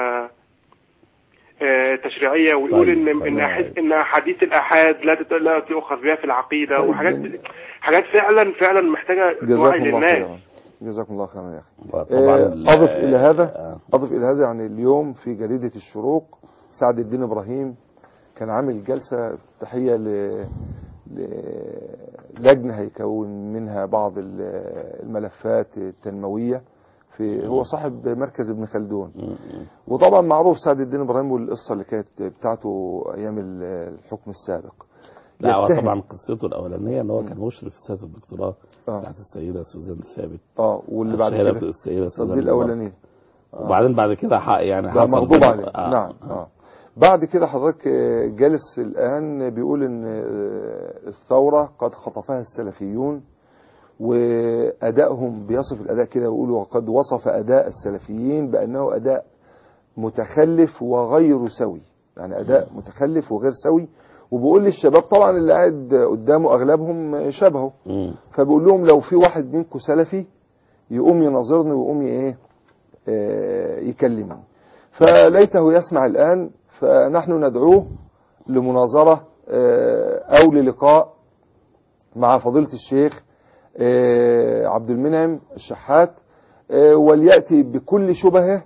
آه، تشريعيه ويقول طيب، ان ان تمام. أحد- ان احاديث الاحاد لا تت- لا تؤخذ بها في العقيده طيب، وحاجات من- حاجات فعلا فعلا محتاجه وعي جزاكم الله للناس خيرا جزاكم الله خيرا يا أخي وطبعا آه، ال- أضف إلى هذا آه. أضف إلى هذا يعني اليوم في جريدة الشروق سعد الدين إبراهيم كان عامل جلسة افتتاحية ل لجنة هيكون منها بعض ال- الملفات التنموية في هو صاحب مركز ابن خلدون م- م. وطبعا معروف سعد الدين إبراهيم والقصة اللي كانت بتاعته أيام ال- الحكم السابق لا هو يتهم- طبعا قصته الاولانيه ان هو كان مشرف في سياسه الدكتوراه اه بتاعت السيده سوزان ثابت اه واللي بعد الشهيرة كده السيده طب سوزان دي مبارك. الأولانية وبعدين بعد كده حق يعني ده حصل مغضوب بقى- عليه آه. نعم اه بعد كده حضرتك آه، جالس الآن بيقول إن آه، الثورة قد خطفها السلفيون وأدائهم بيصف الأداء كده ويقولوا وقد وصف أداء السلفيين بأنه أداء متخلف وغير سوي يعني أداء متخلف وغير سوي وبقول للشباب طبعا اللي قاعد قدامه اغلبهم شبهه مم. فبقول لهم لو في واحد منكم سلفي يقوم يناظرني ويقوم ايه آه، يكلمني فليته يسمع الآن فنحن ندعوه لمناظرة آه، أو للقاء مع فضيلة الشيخ آه، عبد المنعم الشحات آه، وليأتي بكل شبهه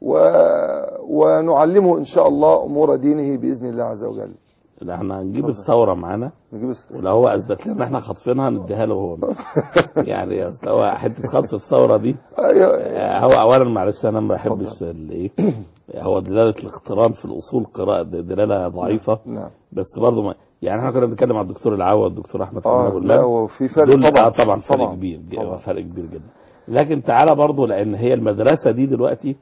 و- ونعلمه إن شاء الله أمور دينه بإذن الله عز وجل لا احنا هنجيب اتفضل. الثوره معانا نجيب الس- ولو هو اثبت لنا ان احنا خاطفينها نديها له هو يعني أصل هو حته خطف الثوره دي أيوة. آه، هو اولا معلش انا ما بحبش الايه هو دلاله الاقتران في الاصول قراءه دلاله ضعيفه نعم بس برضه ما يعني احنا كنا بنتكلم مع الدكتور العوا والدكتور احمد فهمي اه ابو لا المال هو في فرق دول طبعا آه طبعا فرق طبعا كبير طبعا. فرق كبير جدا لكن تعالى برضه لان هي المدرسه دي دلوقتي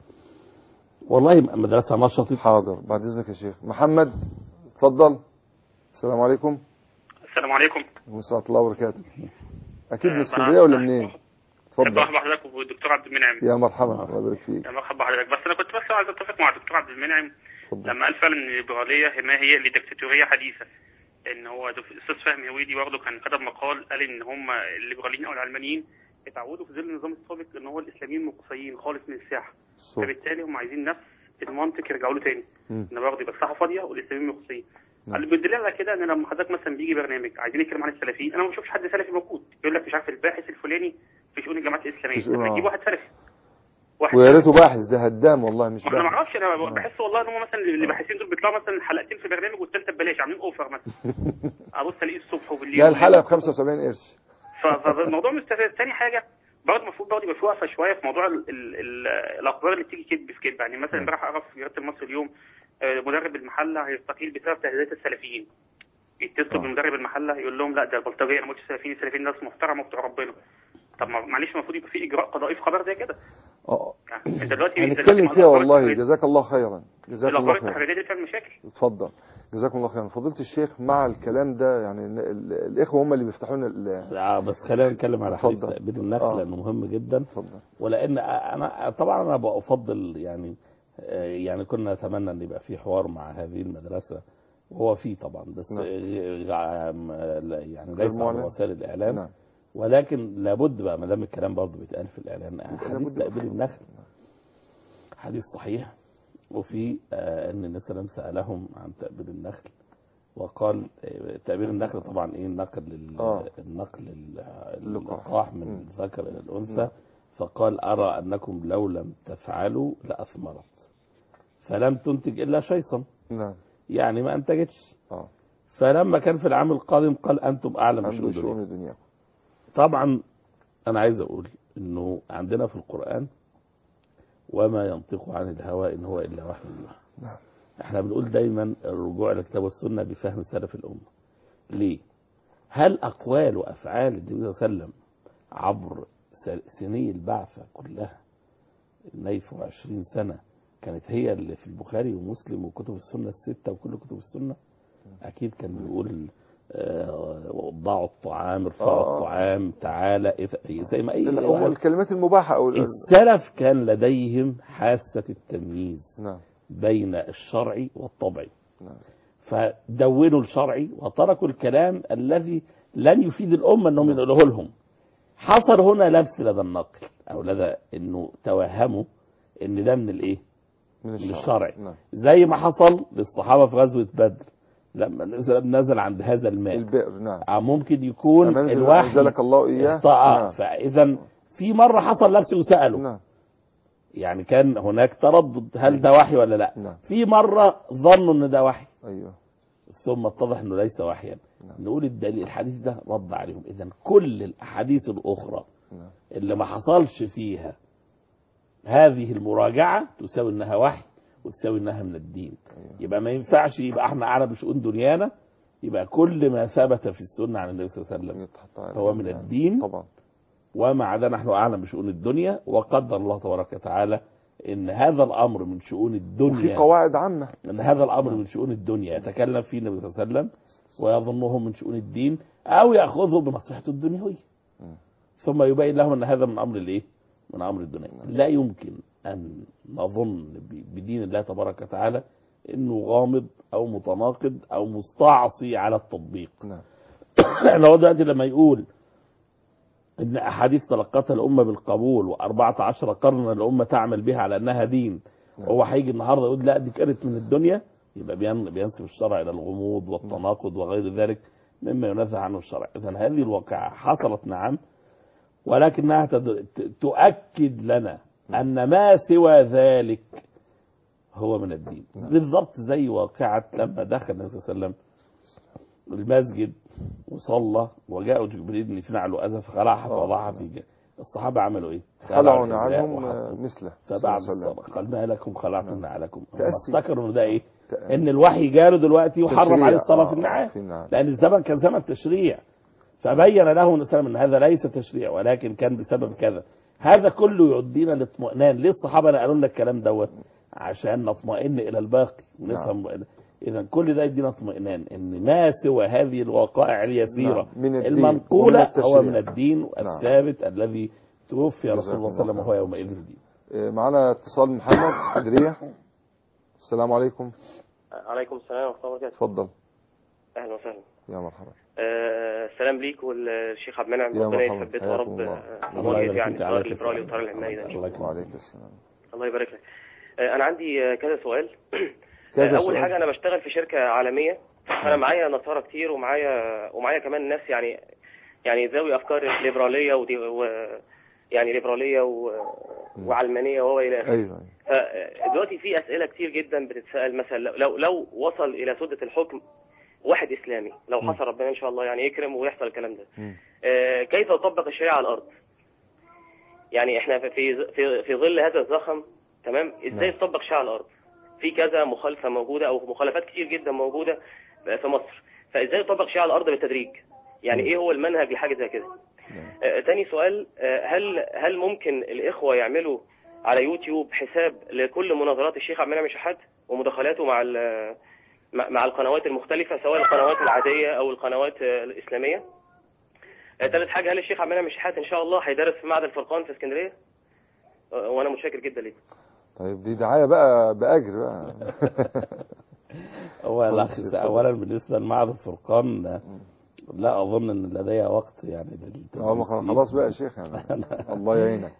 والله مدرسه نشطت حاضر بعد اذنك يا شيخ محمد اتفضل السلام عليكم السلام عليكم ورحمه الله وبركاته اكيد من آه، اسكندريه ولا منين بحب اتفضل مرحبا بحضرتك والدكتور عبد المنعم يا مرحبا الله يبارك فيك يا مرحبا بحضرتك بس انا كنت بس عايز اتفق مع الدكتور عبد المنعم اتفضل لما قال فعلا ان الليبراليه ما هي الا ديكتاتوريه حديثه ان هو دف- الاستاذ فهمي هويدي برضه كان كتب مقال قال ان هم الليبراليين او العلمانيين اتعودوا في ظل النظام السابق ان هو الاسلاميين مقصيين خالص من الساحه الصوت. فبالتالي هم عايزين نفس المنطق يرجعوا له تاني مم. ان برضه يبقى الساحه فاضيه والاسلاميين مقصيين نعم. اللي بالدليل على كده ان لما حضرتك مثلا بيجي برنامج عايزين نتكلم عن السلفيين انا ما بشوفش حد سلفي موجود يقول لك مش عارف الباحث الفلاني في شؤون الجماعات الاسلاميه في شؤون- لما تجيب آه. واحد سلفي واحد ويا سلفي. ريته باحث ده هدام والله مش ما انا ما باحث اعرفش انا بحس والله ان هم مثلا اللي باحثين دول بيطلعوا مثلا حلقتين في برنامج والثالثه ببلاش عاملين اوفر مثلا ابص الاقيه الصبح وبالليل لا الحلقه ب 75 قرش ف- فالموضوع مستفز تاني حاجه برضه المفروض برضه يبقى في وقفه شويه في موضوع ال ال ال الاخبار اللي بتيجي كذب في كذب يعني مثلا امبارح اعرف في جريده المصري اليوم آه، مدرب المحله هيستقيل بسبب تهديدات السلفيين يتصلوا آه. بمدرب المحله يقول لهم لا ده البلطجيه انا ما قلتش السلفيين السلفيين ناس محترمه وبتوع ربنا طب ما- معلش المفروض يبقى في اجراء قضائي في خبر زي كده اه يعني انت دلوقتي أنت هنتكلم دلوقتي فيها مع الأخبار والله التحريرية- جزاك الله خيرا جزاك الله الاخبار خيرا التحريريه دي بتعمل مشاكل اتفضل جزاكم الله خيرا فضيله الشيخ مع الكلام ده يعني ال- ال- الاخوه هم اللي بيفتحوا لنا ال- لا بس خلينا نتكلم على حديث اتفضل. تأبيد النخل آه. لانه مهم جدا اتفضل ولان انا طبعا انا بفضل يعني آه، يعني كنا نتمنى ان يبقى في حوار مع هذه المدرسه وهو في طبعا بس نعم. آه، آه، لا- يعني غير ليس على معلن. وسائل الاعلام نعم ولكن لابد بقى ما دام الكلام برضه بيتقال في الاعلان حديث لابد تأبيد يبقى. النخل حديث صحيح وفي آه، ان النبي صلى الله عليه وسلم سالهم عن تأبيد النخل وقال آه، تأبيد النخل طبعا ايه النقل لل- آه. النقل ال- اللقاح. اللقاح من مم. الذكر الى نعم. الانثى فقال ارى انكم لو لم تفعلوا لاثمرت فلم تنتج الا شيصا نعم يعني ما انتجتش اه فلما كان في العام القادم قال انتم اعلم عنده بشؤون شؤون دنياكم. الدنيا طبعا انا عايز اقول انه عندنا في القران وما ينطق عن الهوى ان هو الا وحي يوحى نعم. احنا بنقول دايما الرجوع الى الكتاب والسنه بفهم سلف الامه ليه هل اقوال وافعال النبي صلى الله عليه وسلم عبر س- سني البعثه كلها نيف وعشرين سنه كانت هي اللي في البخاري ومسلم وكتب السنه السته وكل كتب السنه اكيد كان بيقول آه، ضعوا الطعام ارفعوا آه. الطعام تعالى إذا- زي ما اي لا، هو واحد- الكلمات المباحه او ال- السلف كان لديهم حاسه التمييز نعم بين الشرعي والطبعي نعم فدونوا الشرعي وتركوا الكلام الذي لن يفيد الأمة أنهم ينقلوه لهم حصل هنا لبس لدى النقل أو لدى أنه توهموا أن ده من الإيه من من الشرع الشرع نعم زي ما حصل للصحابة في غزوة بدر لما نزل, نزل عند هذا الماء البئر نعم آه، ممكن يكون أمنزل الوحي أنزلك الله إياه استطاع نعم. فإذا في مرة حصل لبس وسألوا نعم يعني كان هناك تردد هل ده وحي ولا لا نعم في مرة ظنوا ان ده وحي أيوه ثم اتضح انه ليس وحيا نعم. نقول الدليل الحديث ده رد عليهم اذا كل الاحاديث الاخرى نعم اللي ما حصلش فيها هذه المراجعة تساوي انها وحي وتساوي انها من الدين أيوه يبقى ما ينفعش يبقى احنا اعلم بشؤون دنيانا يبقى كل ما ثبت في السنة عن النبي صلى الله عليه وسلم يتحط على- هو من نعم. الدين طبعا وما عدا نحن اعلم بشؤون الدنيا وقدر الله تبارك وتعالى ان هذا الامر من شؤون وفي الدنيا قواعد عامة ان هذا الامر من شؤون الدنيا يتكلم فيه النبي صلى الله عليه وسلم ويظنه من شؤون الدين او ياخذه بمصلحته الدنيويه مم. ثم يبين لهم ان هذا من امر الايه؟ من امر الدنيا لا يمكن ان نظن ب- بدين الله تبارك وتعالى انه غامض او متناقض او مستعصي على التطبيق نعم احنا هو دلوقتي لما يقول ان احاديث تلقتها الامه بالقبول و14 قرنا الامه تعمل بها على انها دين نعم. هو هيجي النهارده يقول لا دي كانت من الدنيا يبقى بين- بينسب الشرع الى الغموض والتناقض وغير ذلك مما ينزه عنه الشرع اذا هذه الواقعه حصلت نعم ولكنها تد- ت- تؤكد لنا ان ما سوى ذلك هو من الدين بالضبط زي واقعه لما دخل النبي صلى الله عليه وسلم المسجد وصلى وجاء جبريل ان في نعله اذى فخلعها آه. فوضعها في جنب الصحابه عملوا ايه؟ خلعوا الحذاء عنهم وحطوا. مثله فبعد صلى الله عليه الصلاة قال ما لكم خلعتم نعم. نعلكم هم تأسي. افتكروا ان ده ايه؟ وسلم. ان الوحي جاله دلوقتي وحرم تشريع. عليه الصلاه آه، في النعال في النعال. لان الزمن كان زمن تشريع فبين له النبي صلى الله عليه وسلم ان هذا ليس تشريع ولكن كان بسبب كذا هذا كله يؤدينا للاطمئنان ليه الصحابه قالوا لنا الكلام دوت عشان نطمئن الى الباقي ونفهم اذا كل ده يدينا اطمئنان ان ما سوى هذه الوقائع اليسيره نعم. من الدين المنقوله ومن هو من التشريع. الدين نعم. الثابت الذي توفي رسول جزاكم الله صلى الله عليه وسلم الله وهو يومئذ الدين آه، معنا اتصال محمد اسكندريه السلام عليكم عليكم السلام ورحمة الله وبركاته اتفضل أهلا وسهلا يا مرحبا آه، السلام ليك والشيخ عبد المنعم يا ربنا مرحبا. يثبته يا حياكم رب الله. آه، الله مواجهة يبارك يعني فيك. الطار عليك الليبرالي السلام. والطار العلماني ده إن شاء الله. الله يكرمك. وعليكم السلام الله يبارك لك آه، أنا عندي آه، كذا سؤال كذا آه، أول سؤال. حاجة أنا بشتغل في شركة عالمية أنا معايا نصارى كتير ومعايا ومعايا كمان ناس يعني يعني ذوي أفكار ليبرالية ودي و يعني ليبرالية و... وعلمانية وهو إلى آخره ايوه أيوة. دلوقتي في اسئله كتير جدا بتتسال مثلا لو- لو لو وصل الى سده الحكم واحد اسلامي لو مم. حصل ربنا ان شاء الله يعني يكرم ويحصل الكلام ده مم. آه، كيف تطبق الشريعه على الارض يعني احنا في في في, في ظل هذا الزخم تمام ازاي نعم. تطبق الشريعه على الارض في كذا مخالفه موجوده او مخالفات كتير جدا موجوده في مصر فازاي تطبق الشريعه على الارض بالتدريج يعني مم. ايه هو المنهج لحاجه زي كده نعم. آه، تاني سؤال آه، هل هل ممكن الإخوة يعملوا على يوتيوب حساب لكل مناظرات الشيخ عبد المنعم شحات ومداخلاته مع ال- مع مع القنوات المختلفة سواء القنوات العادية أو القنوات آه، الإسلامية آه، تالت حاجة هل الشيخ عبد المنعم شحات إن شاء الله هيدرس في معهد الفرقان في اسكندرية آه، وأنا متشكر جدا ليك طيب دي دعايه بقى باجر بقى هو الأخ اتفضل. اولا بالنسبه لمعرض فرقان لا اظن ان لدي وقت يعني للتدريس اه ما خلاص بقى يا شيخ يعني الله يعينك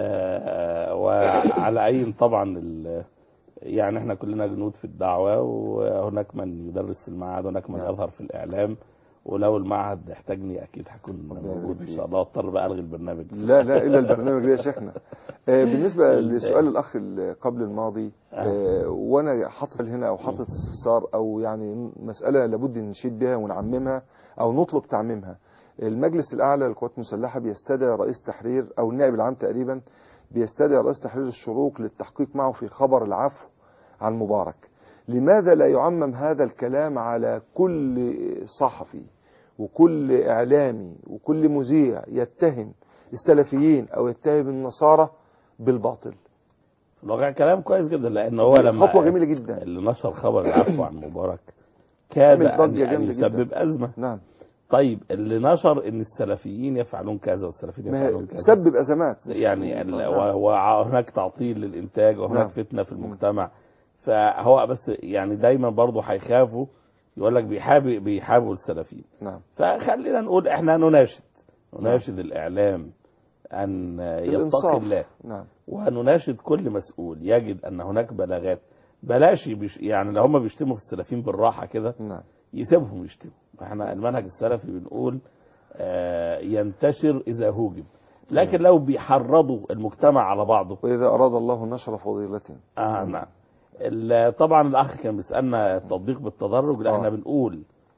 آه، وعلى عين طبعا ال- يعني احنا كلنا جنود في الدعوة وهناك من يدرس في المعهد وهناك من نعم. يظهر في الإعلام ولو المعهد احتاجني أكيد هكون ربنا موجود يبارك إن فيك. شاء الله اضطر بقى ألغي البرنامج لا لا الا البرنامج ده يا شيخنا آه، بالنسبه ال- لسؤال الاخ اللي قبل الماضي آه، وانا حاطط هنا او حاطط استفسار او يعني مساله لابد ان نشيد بها ونعممها او نطلب تعميمها المجلس الاعلى للقوات المسلحه بيستدعي رئيس تحرير او النائب العام تقريبا بيستدعي رئيس تحرير الشروق للتحقيق معه في خبر العفو عن مبارك لماذا لا يعمم هذا الكلام على كل صحفي وكل إعلامي وكل مذيع يتهم السلفيين أو يتهم النصارى بالباطل في الواقع كلام كويس جدا لأن هو لما خطوة جميلة جدا اللي نشر خبر العفو عن مبارك كاد عمل أن ضجة أن جامدة يسبب أزمة نعم طيب اللي نشر ان السلفيين يفعلون كذا والسلفيين ما يفعلون هي- كذا سبب أزمات يعني ال- نعم. و- وهناك تعطيل للانتاج وهناك نعم. فتنه في المجتمع فهو بس يعني دايما برضه هيخافوا يقول لك بيحابي بيحابوا السلفيين نعم فخلينا نقول احنا نناشد نناشد الاعلام ان يتقي الإنصاف. الله نعم ونناشد كل مسؤول يجد ان هناك بلاغات بلاش يبش يعني لو هم بيشتموا في السلفيين بالراحه كده نعم يسيبهم يشتموا احنا المنهج السلفي بنقول آه، ينتشر اذا هوجب لكن لو بيحرضوا المجتمع على بعضه وإذا أراد الله نشر فضيلة اه نعم ال- طبعا الاخ كان بيسالنا التطبيق بالتدرج لا آه. احنا بنقول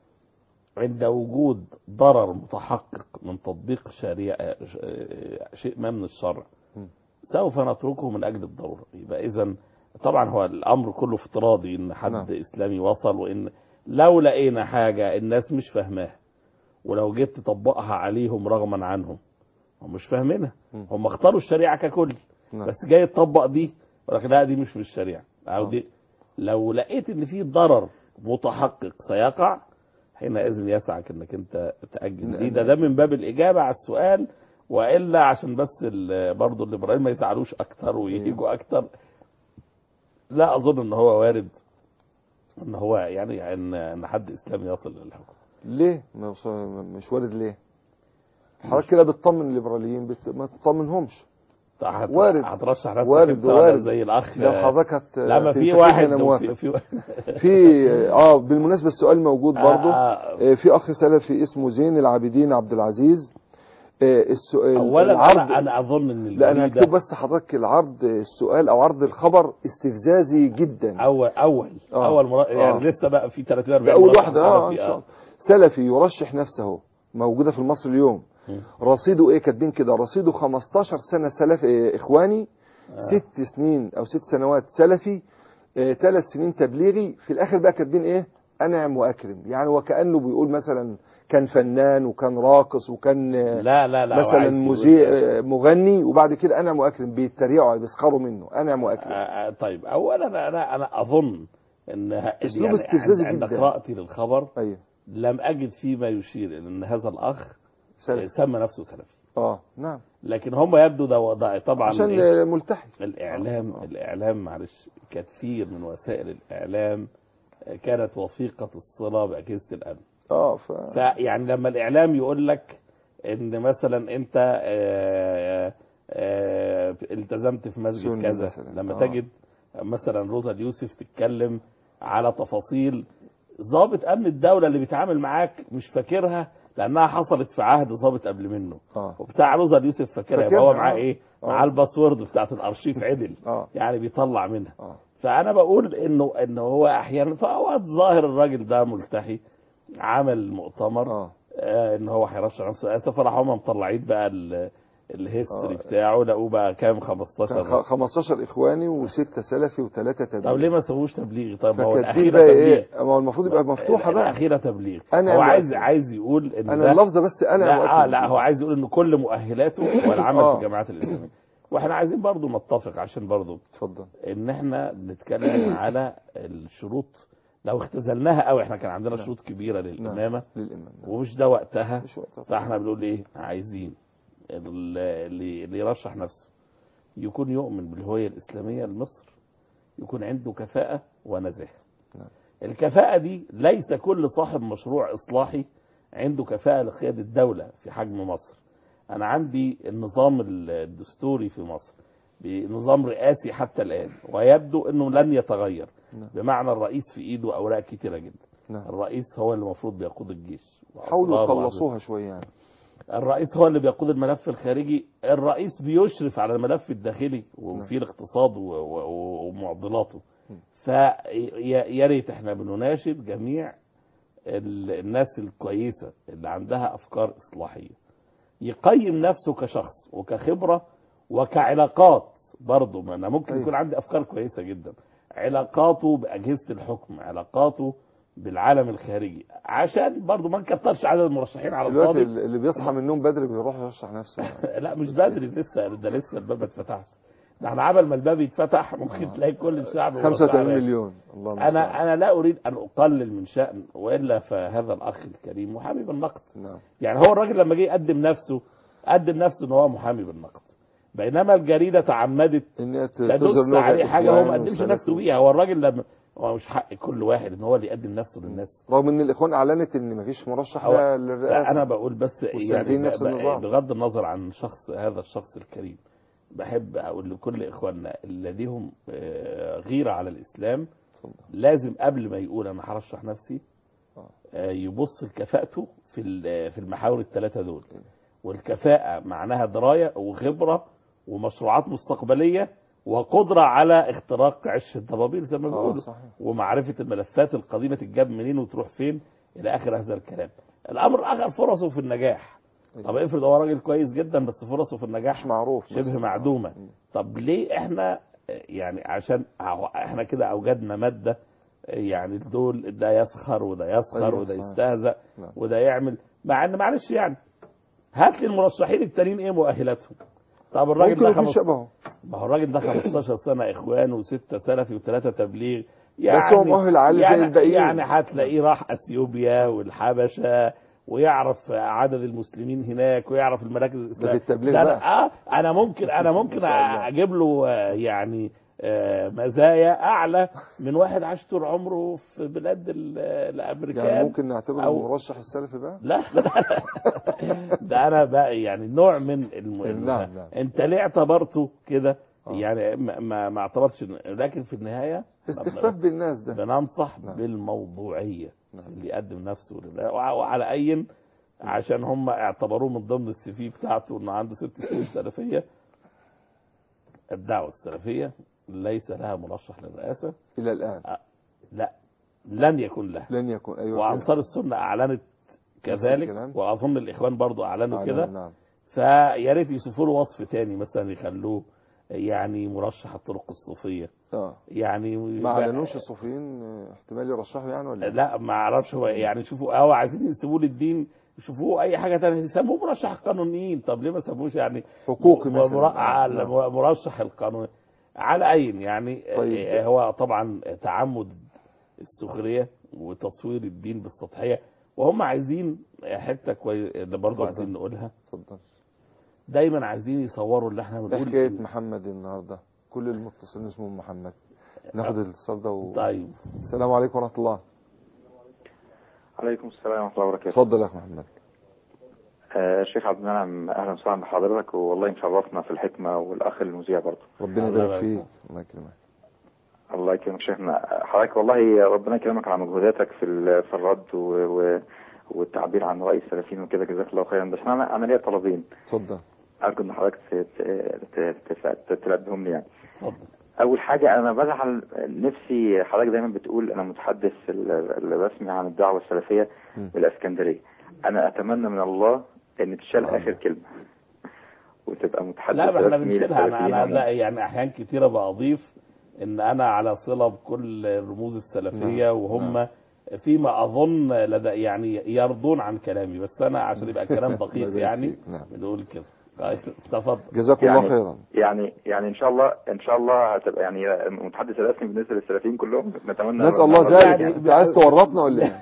عند وجود ضرر متحقق من تطبيق شريعه آه، شيء ما من الشرع م. سوف نتركه من اجل الضروره يبقى اذا طبعا هو الامر كله افتراضي ان حد نعم. اسلامي وصل وان لو لقينا حاجه الناس مش فاهماها ولو جيت تطبقها عليهم رغما عنهم هم مش فاهمينها م. هم اختاروا الشريعه ككل نعم بس جاي تطبق دي يقول لك لا دي مش في الشريعه او آه. دي لو لقيت ان في ضرر متحقق سيقع حينئذ يسعك انك انت تاجل دي ده ده من باب الاجابه على السؤال والا عشان بس ال- برضه الليبراليين ما يزعلوش اكتر ويهيجوا اكتر لا اظن ان هو وارد ان هو يعني ان ان حد اسلامي يصل للحكم ليه ما وص- مش وارد ليه حضرتك كده بتطمن الليبراليين بت... ما تطمنهمش هت- وارد. هترشح نفسك وارد انت ولا وارد. زي الاخ لو حضرتك هت... لا ما في تنتخبني واحد انا موافق في, في في اه بالمناسبه السؤال موجود برضه آه، آه، في اخ سلفي اسمه زين العابدين عبد العزيز آه، السؤال اولا العرض انا انا اظن ان لا انا الجريدة هكتب بس حضرتك العرض السؤال او عرض الخبر استفزازي جدا اول اول آه. اول مرا... يعني آه. لسه بقى في 30 40 ده اول مرشح واحده اه ان سلفي، شاء الله سلفي يرشح نفسه موجوده في المصري اليوم مم. رصيده ايه كاتبين كده رصيده 15 سنه سلف إيه اخواني ست سنين او ست سنوات سلفي ثلاث سنين تبليغي في الاخر بقى كاتبين ايه انعم واكرم يعني وكانه بيقول مثلا كان فنان وكان راقص وكان آه، لا لا لا هو مثلا عايز يقول- مذيع آه، مغني وبعد كده انعم واكرم بيتريقوا عليه بيسخروا منه انعم واكرم آه، آه، طيب اولا انا انا اظن ان ه- أسلوب يعني استفزازي عند, عند جدا. قراءتي للخبر ايوه لم اجد فيه ما يشير الى ان هذا الاخ سلفي سمى نفسه سلفي اه نعم لكن هم يبدو ده ده طبعا عشان إيه؟ آه، ملتحي الاعلام آه. الاعلام معلش كثير من وسائل الاعلام كانت وثيقه الصله باجهزه الامن اه ف فيعني لما الاعلام يقول لك ان مثلا انت آه، آه، التزمت في مسجد سني كذا مثلاً. لما آه. تجد مثلا روزا اليوسف تتكلم على تفاصيل ضابط امن الدوله اللي بيتعامل معاك مش فاكرها لانها حصلت في عهد ضابط قبل منه اه وبتاع روزا اليوسف فاكرها يبقى فاكرها، هو معاه آه. ايه؟ آه. معاه الباسورد بتاعت الارشيف عدل اه يعني بيطلع منها اه فانا بقول انه انه هو احيانا فهو ظاهر الراجل ده ملتحي عمل مؤتمر اه آه ان هو هيرشح نفسه اسف راح هم مطلعين بقى ال- الهيستوري آه. بتاعه لقوه بقى كام كان 15 خ- 15 اخواني وستة سلفي وثلاثة تبليغ طب ليه ما سووش تبليغ طب ما هو فكاتبين الاخيره بقى تبليغ ايه ما هو المفروض يبقى مفتوحة بقى الاخيره تبليغ أنا هو بقى- عايز عايز يقول ان انا ده اللفظة بس انا لا, وقت آه لا هو عايز يقول ان كل مؤهلاته هو العمل آه. في الجامعات الاسلاميه واحنا عايزين برضو نتفق عشان برضو اتفضل ان احنا بنتكلم على الشروط لو اختزلناها قوي احنا كان عندنا نعم. شروط كبيره للامامه للامام ومش ده وقتها مش وقتها فاحنا بنقول ايه عايزين ال- اللي اللي يرشح نفسه يكون يؤمن بالهويه الاسلاميه لمصر يكون عنده كفاءه ونزاهه نعم. الكفاءه دي ليس كل صاحب مشروع اصلاحي عنده كفاءه لقياده الدوله في حجم مصر انا عندي النظام الدستوري في مصر بنظام رئاسي حتى الان ويبدو انه لن يتغير نعم. بمعنى الرئيس في ايده اوراق كتيره جدا نعم الرئيس هو اللي المفروض بيقود الجيش حاولوا وأسرار يقلصوها شوية يعني الرئيس هو اللي بيقود الملف الخارجي الرئيس بيشرف على الملف الداخلي وفي الاقتصاد و- و- ومعضلاته فيا ريت احنا بنناشد جميع ال- الناس الكويسه اللي عندها افكار اصلاحيه يقيم نفسه كشخص وكخبره وكعلاقات برضه ما انا ممكن أيوة. يكون عندي افكار كويسه جدا علاقاته باجهزه الحكم علاقاته بالعالم الخارجي عشان برضه ما نكترش عدد المرشحين على دلوقتي الفاضي اللي بيصحى من النوم بدري بيروح يرشح نفسه لا مش بدري لسه ده لسه الباب ما اتفتحش ده احنا عبل ما الباب يتفتح ممكن آه. تلاقي كل الشعب هو 85 شعب. مليون الله المستعان. انا انا لا اريد ان اقلل من شان والا فهذا الاخ الكريم محامي بالنقد نعم يعني هو الراجل لما جه يقدم نفسه قدم نفسه ان هو محامي بالنقد بينما الجريده تعمدت ان هي ت- تدس تظهر لغة عليه حاجه هو ما إخوان قدمش وسلفي. نفسه بيها هو الراجل لما هو مش حق كل واحد ان هو اللي يقدم نفسه للناس رغم ان الاخوان اعلنت ان مفيش مرشح هو- لا للرئاسة انا بقول بس يعني والسلفيين نفس ب- ب- النظام. بغض النظر عن شخص هذا الشخص الكريم بحب اقول لكل اخواننا اللي لديهم آه، غيره على الاسلام اتفضل. لازم قبل ما يقول انا هرشح نفسي آه. آه، يبص لكفاءته في ال- في المحاور الثلاثه دول والكفاءه معناها درايه وخبره ومشروعات مستقبليه وقدره على اختراق عش الضبابير زي ما اه بيقولوا صحيح ومعرفة الملفات القديمة تتجاب منين وتروح فين إلى آخر هذا الكلام الأمر الآخر فرصه في النجاح طب افرض هو راجل كويس جدا بس فرصه في النجاح مش معروف شبه مثلاً. معدومة مم. طب ليه احنا يعني عشان احنا كده اوجدنا مادة يعني دول ده يسخر وده يسخر أيوة، وده صحيح. يستهزأ نعم. وده يعمل مع ان معلش يعني هات لي المرشحين التانيين ايه مؤهلاتهم طب الراجل ممكن ده يكون خمس شبهه ما هو الراجل ده 15 سنة إخوان وستة سلفي وثلاثة تبليغ بس هو مؤهل عالي زي يعني الباقيين. يعني هتلاقيه راح أثيوبيا والحبشة ويعرف عدد المسلمين هناك ويعرف المراكز الإسلامية بالتبليغ ده بقى. أنا, آه أنا ممكن أنا ممكن ما شاء الله. أجيب له آه، يعني آه، مزايا اعلى من واحد عاش طول عمره في بلاد ال- الامريكان يعني ممكن نعتبره أو- المرشح السلفي بقى لا ده انا بقى يعني نوع من الم... نعم، نعم. انت ليه اعتبرته كده آه. يعني ما ما ما اعتبرتش إن- لكن في النهايه استخفاف بالناس ده بننصح نعم. بالموضوعيه نعم. اللي يقدم نفسه لله وع- وعلى اي عشان هم اعتبروه من ضمن السي في بتاعته انه عنده ست سنين سلفيه الدعوه السلفيه ليس لها مرشح للرئاسه الى الان لا لن يكون لها لن يكون ايوه وانصار السنه اعلنت نفس كذلك الكلام. واظن الاخوان برضو اعلنوا نعم، كده نعم فيا ريت يوصفوا له وصف تاني مثلا يخلوه يعني مرشح الطرق الصوفيه اه يعني ما اعلنوش الصوفيين آه، احتمال يرشحوا يعني ولا إيه؟ لا ما اعرفش هو يعني شوفوا هو عايزين يسيبوه للدين يشوفوه اي حاجه تانية يسموه مرشح القانونيين طب ليه ما سموش يعني حقوقي مر- مثلا على نعم. مرشح القانون على اي يعني طيب. آه، هو طبعا تعمد السخريه وتصوير الدين بالسطحيه وهم عايزين حته كويس اللي برضه اتفضل. عايزين نقولها اتفضل دايما عايزين يصوروا اللي احنا إيه بنقول حكايه محمد النهارده كل المتصلين اسمهم محمد ناخد الاتصال ده و... طيب السلام عليكم ورحمه الله عليكم السلام ورحمة الله وبركاته. اتفضل يا اخ محمد آه الشيخ عبد المنعم أهلا وسهلا بحضرتك والله مشرفنا في الحكمة والأخ المذيع برضه. ربنا الله يبارك يبارك فيك الله يكرمك الله يكرمك شيخنا حضرتك والله ربنا يكرمك على مجهوداتك في ال- في الرد و و والتعبير عن رأي السلفيين وكده جزاك الله خيرا بس أنا أنا ليا طلبين اتفضل أرجو إن حضرتك ت- ت- ت- ت- تلبيهم لي يعني. اتفضل أول حاجة أنا بزعل نفسي حضرتك دايما بتقول أنا متحدث ال- الرسمي عن الدعوة السلفية مم. بالاسكندريه انا اتمنى من الله ان تشال آه. اخر كلمه وتبقى متحدث لا ما احنا رسمي بنشيلها انا للسلفيين انا عموماً. لا يعني احيان كتيره بضيف ان انا على صله بكل الرموز السلفيه نعم، وهم نعم. فيما اظن لدى يعني يرضون عن كلامي بس انا عشان يبقى الكلام الله دقيق يبارك يعني فيك، نعم. بنقول كده طيب تفضل جزاكم الله يعني خيرا يعني يعني ان شاء الله ان شاء الله هتبقى يعني متحدث رسمي بالنسبه للسلفيين كلهم نتمنى نسال الله ذلك يعني- انت عايز تورطنا ولا ايه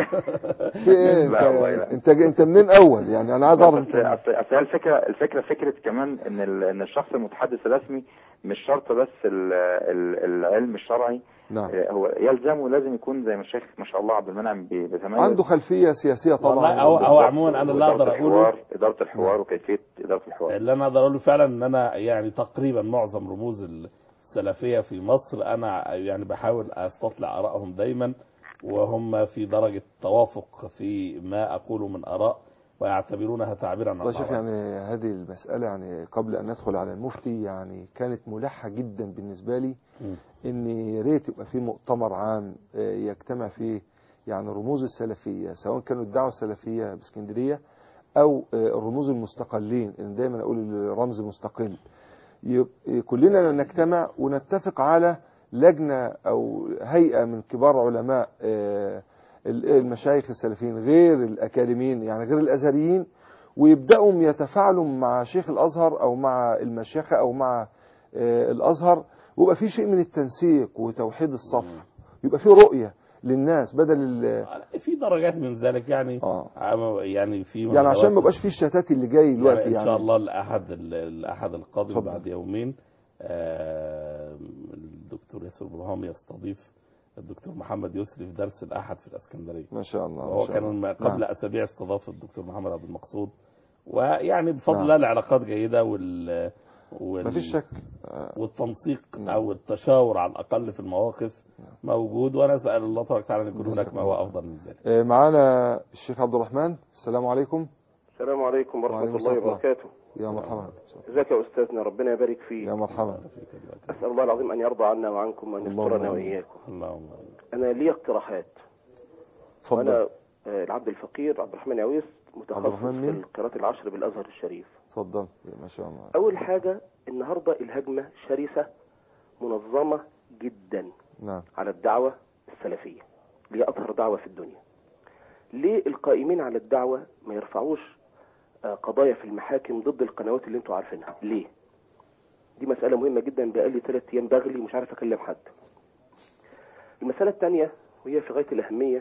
في ايه انت لا والله لا. انت انت منين اول يعني انا عايز اعرف بس انت اصل أصل هي الفكره الفكره فكره كمان ان ال- ان الشخص المتحدث الرسمي مش شرط بس ال- ال- العلم الشرعي نعم هو يلزم ولازم يكون زي ما الشيخ ما شاء الله عبد المنعم بي- بيتميز عنده خلفية سياسية طبعا والله هو هو عموما انا اللي وإدارة اقدر اقوله الحوار اداره الحوار وكيفيه اداره الحوار اللي انا اقدر اقوله فعلا ان انا يعني تقريبا معظم رموز السلفيه في مصر انا يعني بحاول استطلع ارائهم دايما وهم في درجه توافق في ما اقوله من اراء ويعتبرونها تعبيرا عن والله شوف الآراء. يعني هذه المسألة يعني قبل أن ندخل على المفتي يعني كانت ملحة جدا بالنسبة لي مم. إن يا ريت يبقى في مؤتمر عام آه، يجتمع فيه يعني رموز السلفية سواء كانوا الدعوة السلفية باسكندرية أو آه، الرموز المستقلين إن دايما أقول الرمز مستقل يب- كلنا نجتمع ونتفق على لجنة أو هيئة من كبار علماء آه، المشايخ السلفيين غير الأكاديميين يعني غير الأزهريين ويبدأوا يتفاعلوا مع شيخ الأزهر أو مع المشيخة أو مع آه، الأزهر ويبقى في شيء من التنسيق وتوحيد الصف يبقى في رؤية للناس بدل ال- في درجات من ذلك يعني آه. عم- يعني في يعني عشان ما يبقاش في الشتات اللي جاي دلوقتي يعني يعني, ان شاء الله الاحد الاحد القادم اتفضل. بعد يومين آه، الدكتور ياسر برهام يستضيف الدكتور محمد يسري في درس الاحد في الاسكندريه ما شاء الله ما وهو شاء كان الله. قبل نعم. اسابيع استضاف الدكتور محمد عبد المقصود ويعني بفضل نعم. الله العلاقات جيده وال وال ما فيش شك آه، والتنسيق نعم. او التشاور على الاقل في المواقف موجود وانا اسال الله تبارك وتعالى ان يكون هناك ما هو افضل من ذلك آه، معانا الشيخ عبد الرحمن السلام عليكم السلام عليكم ورحمة وعليكم الله السلام. وبركاته يا مرحبا ازيك يا أستاذنا ربنا يبارك فيك يا مرحبا أسأل الله العظيم أن يرضى عنا وعنكم وأن اللهم يسترنا آمين. وإياكم اللهم أنا لي اقتراحات اتفضل وأنا آه، العبد الفقير عبد الرحمن عويس متخصص الرحمن في مين؟ القراءات العشر بالأزهر الشريف اتفضل ما شاء الله أول حاجة النهاردة الهجمة شرسة منظمة جدا نعم على الدعوة السلفية اللي هي أطهر دعوة في الدنيا ليه القائمين على الدعوة ما يرفعوش آه، قضايا في المحاكم ضد القنوات اللي انتوا عارفينها ليه دي مسألة مهمة جدا بقالي ثلاث أيام بغلي ومش عارف أكلم حد المسألة الثانية وهي في غاية الأهمية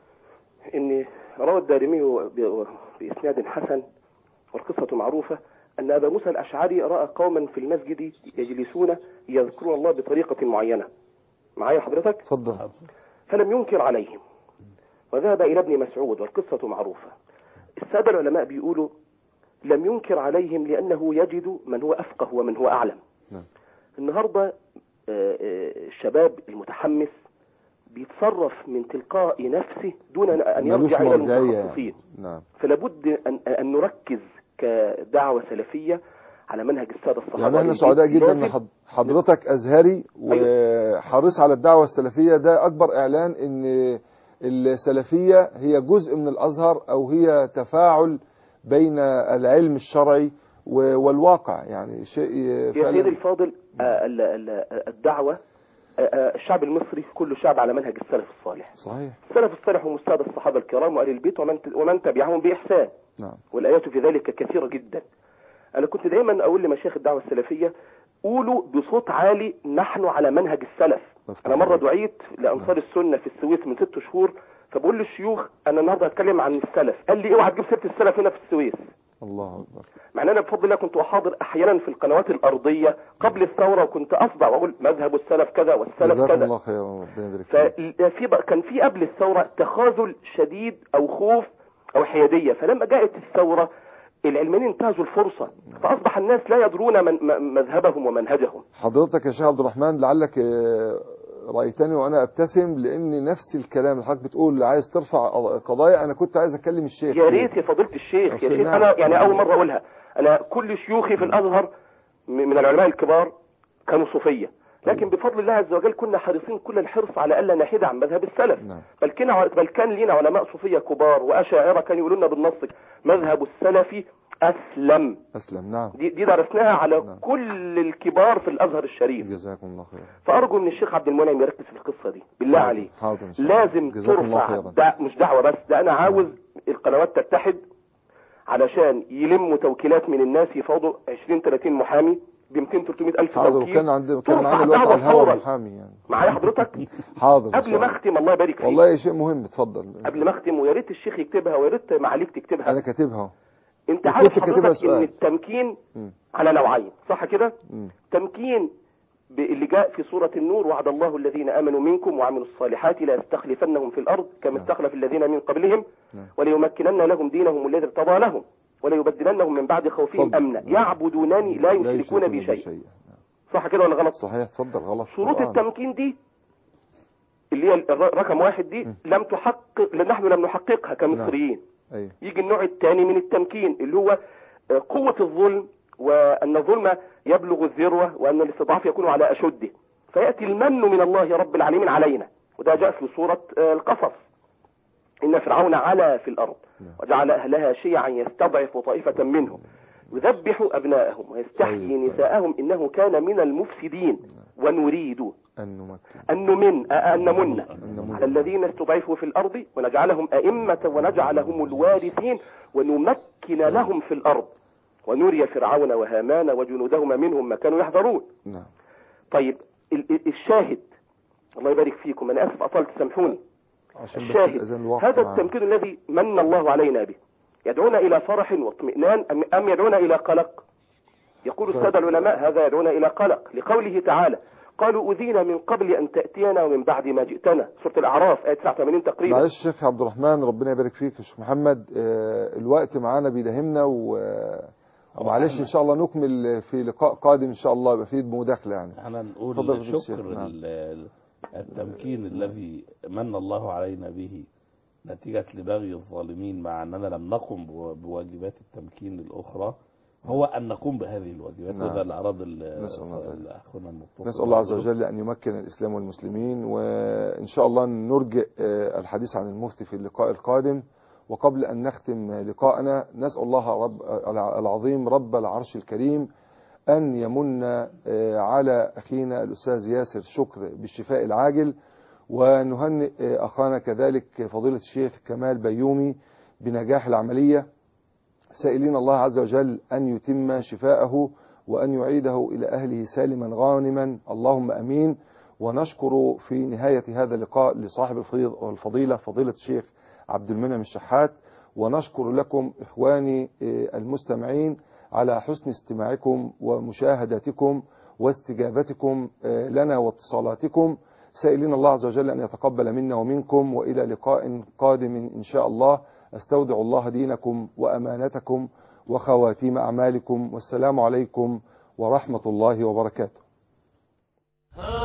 إن روى الدارمي ب- بإسناد حسن والقصة معروفة أن أبا موسى الأشعري رأى قوما في المسجد يجلسون يذكرون الله بطريقة معينة معايا حضرتك اتفضل فلم ينكر عليهم وذهب إلى ابن مسعود والقصة معروفة السادة العلماء بيقولوا لم ينكر عليهم لأنه يجد من هو أفقه ومن هو أعلم نعم. النهاردة آه، آه، الشباب المتحمس بيتصرف من تلقاء نفسه دون أن ملوش يرجع إلى مرجعية المتخصصين يعني. نعم فلابد أن, أن نركز كدعوة سلفية على منهج السادة الصحابة يعني احنا البيت سعداء جدا ان لازم- حض- حضرتك ازهري وحريص على الدعوه السلفيه ده اكبر اعلان ان السلفيه هي جزء من الازهر او هي تفاعل بين العلم الشرعي و- والواقع يعني شيء يا فعلا سيدي الفاضل آه، ال- ال- الدعوة آه، آه، الشعب المصري كله شعب على منهج السلف الصالح صحيح السلف الصالح هم السادة الصحابة الكرام وأهل البيت ومن ومن تبعهم بإحسان نعم والآيات في ذلك كثيرة جدا أنا كنت دايما أقول لمشايخ الدعوة السلفية قولوا بصوت عالي نحن على منهج السلف مفتوح أنا مرة عليك. دعيت لأنصار السنة في السويس من ست شهور فبقول للشيوخ أنا النهارده هتكلم عن السلف قال لي اوعى تجيب سيرة السلف هنا في السويس الله اكبر مع ان انا بفضل الله كنت احاضر احيانا في القنوات الارضيه قبل الثوره وكنت اصدع واقول مذهب السلف كذا والسلف جزاكم كذا الله خيرا ربنا يبارك فيك ففي بقى- كان في قبل الثوره تخاذل شديد او خوف او حياديه فلما جاءت الثوره العلمانيين انتهزوا الفرصه فاصبح الناس لا يدرون من م- مذهبهم ومنهجهم حضرتك يا شيخ عبد الرحمن لعلك آه، رأيتني وأنا أبتسم لأن نفس الكلام اللي حضرتك بتقول عايز ترفع قضايا أنا كنت عايز أكلم الشيخ يا ريت يا فضيله الشيخ يا أصل شيخ نعم. انا يعني اول مره اقولها انا كل شيوخي في الازهر م- من العلماء الكبار كانوا صوفيه لكن بفضل الله عز وجل كنا حريصين كل الحرص على الا نحيد عن مذهب السلف نعم بل كان بل كان لينا علماء صوفيه كبار واشاعره كانوا يقولوا لنا بالنص مذهب السلف اسلم أسلم نعم دي, دي درسناها على نعم. كل الكبار في الازهر الشريف جزاكم الله خيرا فارجو من الشيخ عبد المنعم يركز في القصه دي بالله حاضر. عليه حاضر إن شاء الله. لازم جزاكم الله ترفع خيرا دع... مش دعوه بس ده انا عاوز القنوات تتحد علشان يلموا توكيلات من الناس يفاوضوا 20 30 محامي ب 200 300 الف حاضر توكيل وكان عند كان ترفع معانا الوقت دعوة على الهواء فورا. محامي يعني معايا حضرتك حاضر إن قبل شاء ما الله. اختم الله يبارك فيك والله شيء مهم اتفضل قبل ما اختم ويا ريت الشيخ يكتبها ويا ريت معاليك تكتبها أنا كاتبها أهو. انت وكنت عارف كاتبها حضرتك ان سؤال. التمكين مم. على نوعين صح كده مم. تمكين ب- اللي جاء في سورة النور وعد الله الذين آمنوا منكم وعملوا الصالحات لا يستخلفنهم في الأرض كما نعم. استخلف الذين من قبلهم نعم. وليمكنن لهم دينهم الذي ارتضى لهم وليبدلنهم من بعد خوفهم اتفضل. أمنا نعم. يعبدونني لا لا يشركون بي بي شيئا صح كده ولا غلط صحيح اتفضل غلط شروط قرآن. التمكين دي اللي هي الر- رقم واحد دي م. لم تحقق نحن لم نحققها كمصريين أيوه يجي النوع الثاني من التمكين اللي هو آه، قوة الظلم وأن الظلم يبلغ الذروة وأن الاستضعاف يكون على أشده فيأتي المن من الله رب العالمين علينا وده جاء في سورة آه، القصص إن فرعون علا في الأرض نعم. وجعل أهلها شيعا يستضعف طائفة منهم يذبح أبناءهم ويستحيي طيب، طيب. نساءهم إنه كان من المفسدين ونريد أن نمكن أن نمن أن نمن أن نمن. على الذين استضعفوا في الأرض ونجعلهم أئمة ونجعلهم الوارثين ونمكن لهم في الأرض ونري فرعون وهامان وجنودهما منهم ما كانوا يحذرون نعم طيب ال- ال- الشاهد الله يبارك فيكم أنا آسف أطلت سامحوني عشان بس الشاهد الأذان الوقت هذا معنا. التمكين الذي من الله علينا به يدعونا إلى فرح واطمئنان أم- أم يدعونا إلى قلق يقول السادة العلماء هذا يدعونا إلى قلق لقوله تعالى قالوا أذينا من قبل أن تأتينا ومن بعد ما جئتنا سورة الأعراف آية 89 تقريبا معلش شيخ عبد الرحمن ربنا يبارك فيك يا شيخ محمد آه، الوقت معانا بيداهمنا و ومعلش ان شاء الله نكمل في لقاء قادم ان شاء الله يبقى فيه مداخله يعني احنا نقول اتفضل يا فضيلة الشيخ. شكر نعم. ال- ال- التمكين الذي من الله علينا به نتيجة لبغي الظالمين مع أننا لم نقم بوا- بواجبات التمكين الأخرى هو أن نقوم بهذه الواجبات نعم. وده اللي أراد ال- نسأل الله عز وجل. أخونا المتصل نسأل الله عز وجل أن يمكن الإسلام والمسلمين وإن شاء الله نرجئ آه، الحديث عن المفتي في اللقاء القادم وقبل أن نختم لقاءنا نسأل الله رب العظيم رب العرش الكريم أن يمن آه، على أخينا الأستاذ ياسر شكر بالشفاء العاجل ونهنئ آه، أخانا كذلك فضيلة الشيخ كمال بيومي بنجاح العملية سائلين الله عز وجل أن يتم شفاءه وأن يعيده إلى أهله سالما غانما اللهم أمين ونشكر في نهاية هذا اللقاء لصاحب الفضيل- الفضيلة فضيلة الشيخ عبد المنعم الشحات ونشكر لكم إخواني آه، المستمعين على حسن استماعكم ومشاهداتكم واستجابتكم آه، لنا واتصالاتكم سائلين الله عز وجل أن يتقبل منا ومنكم وإلى لقاء قادم إن شاء الله أستودع الله دينكم وأمانتكم وخواتيم أعمالكم والسلام عليكم ورحمة الله وبركاته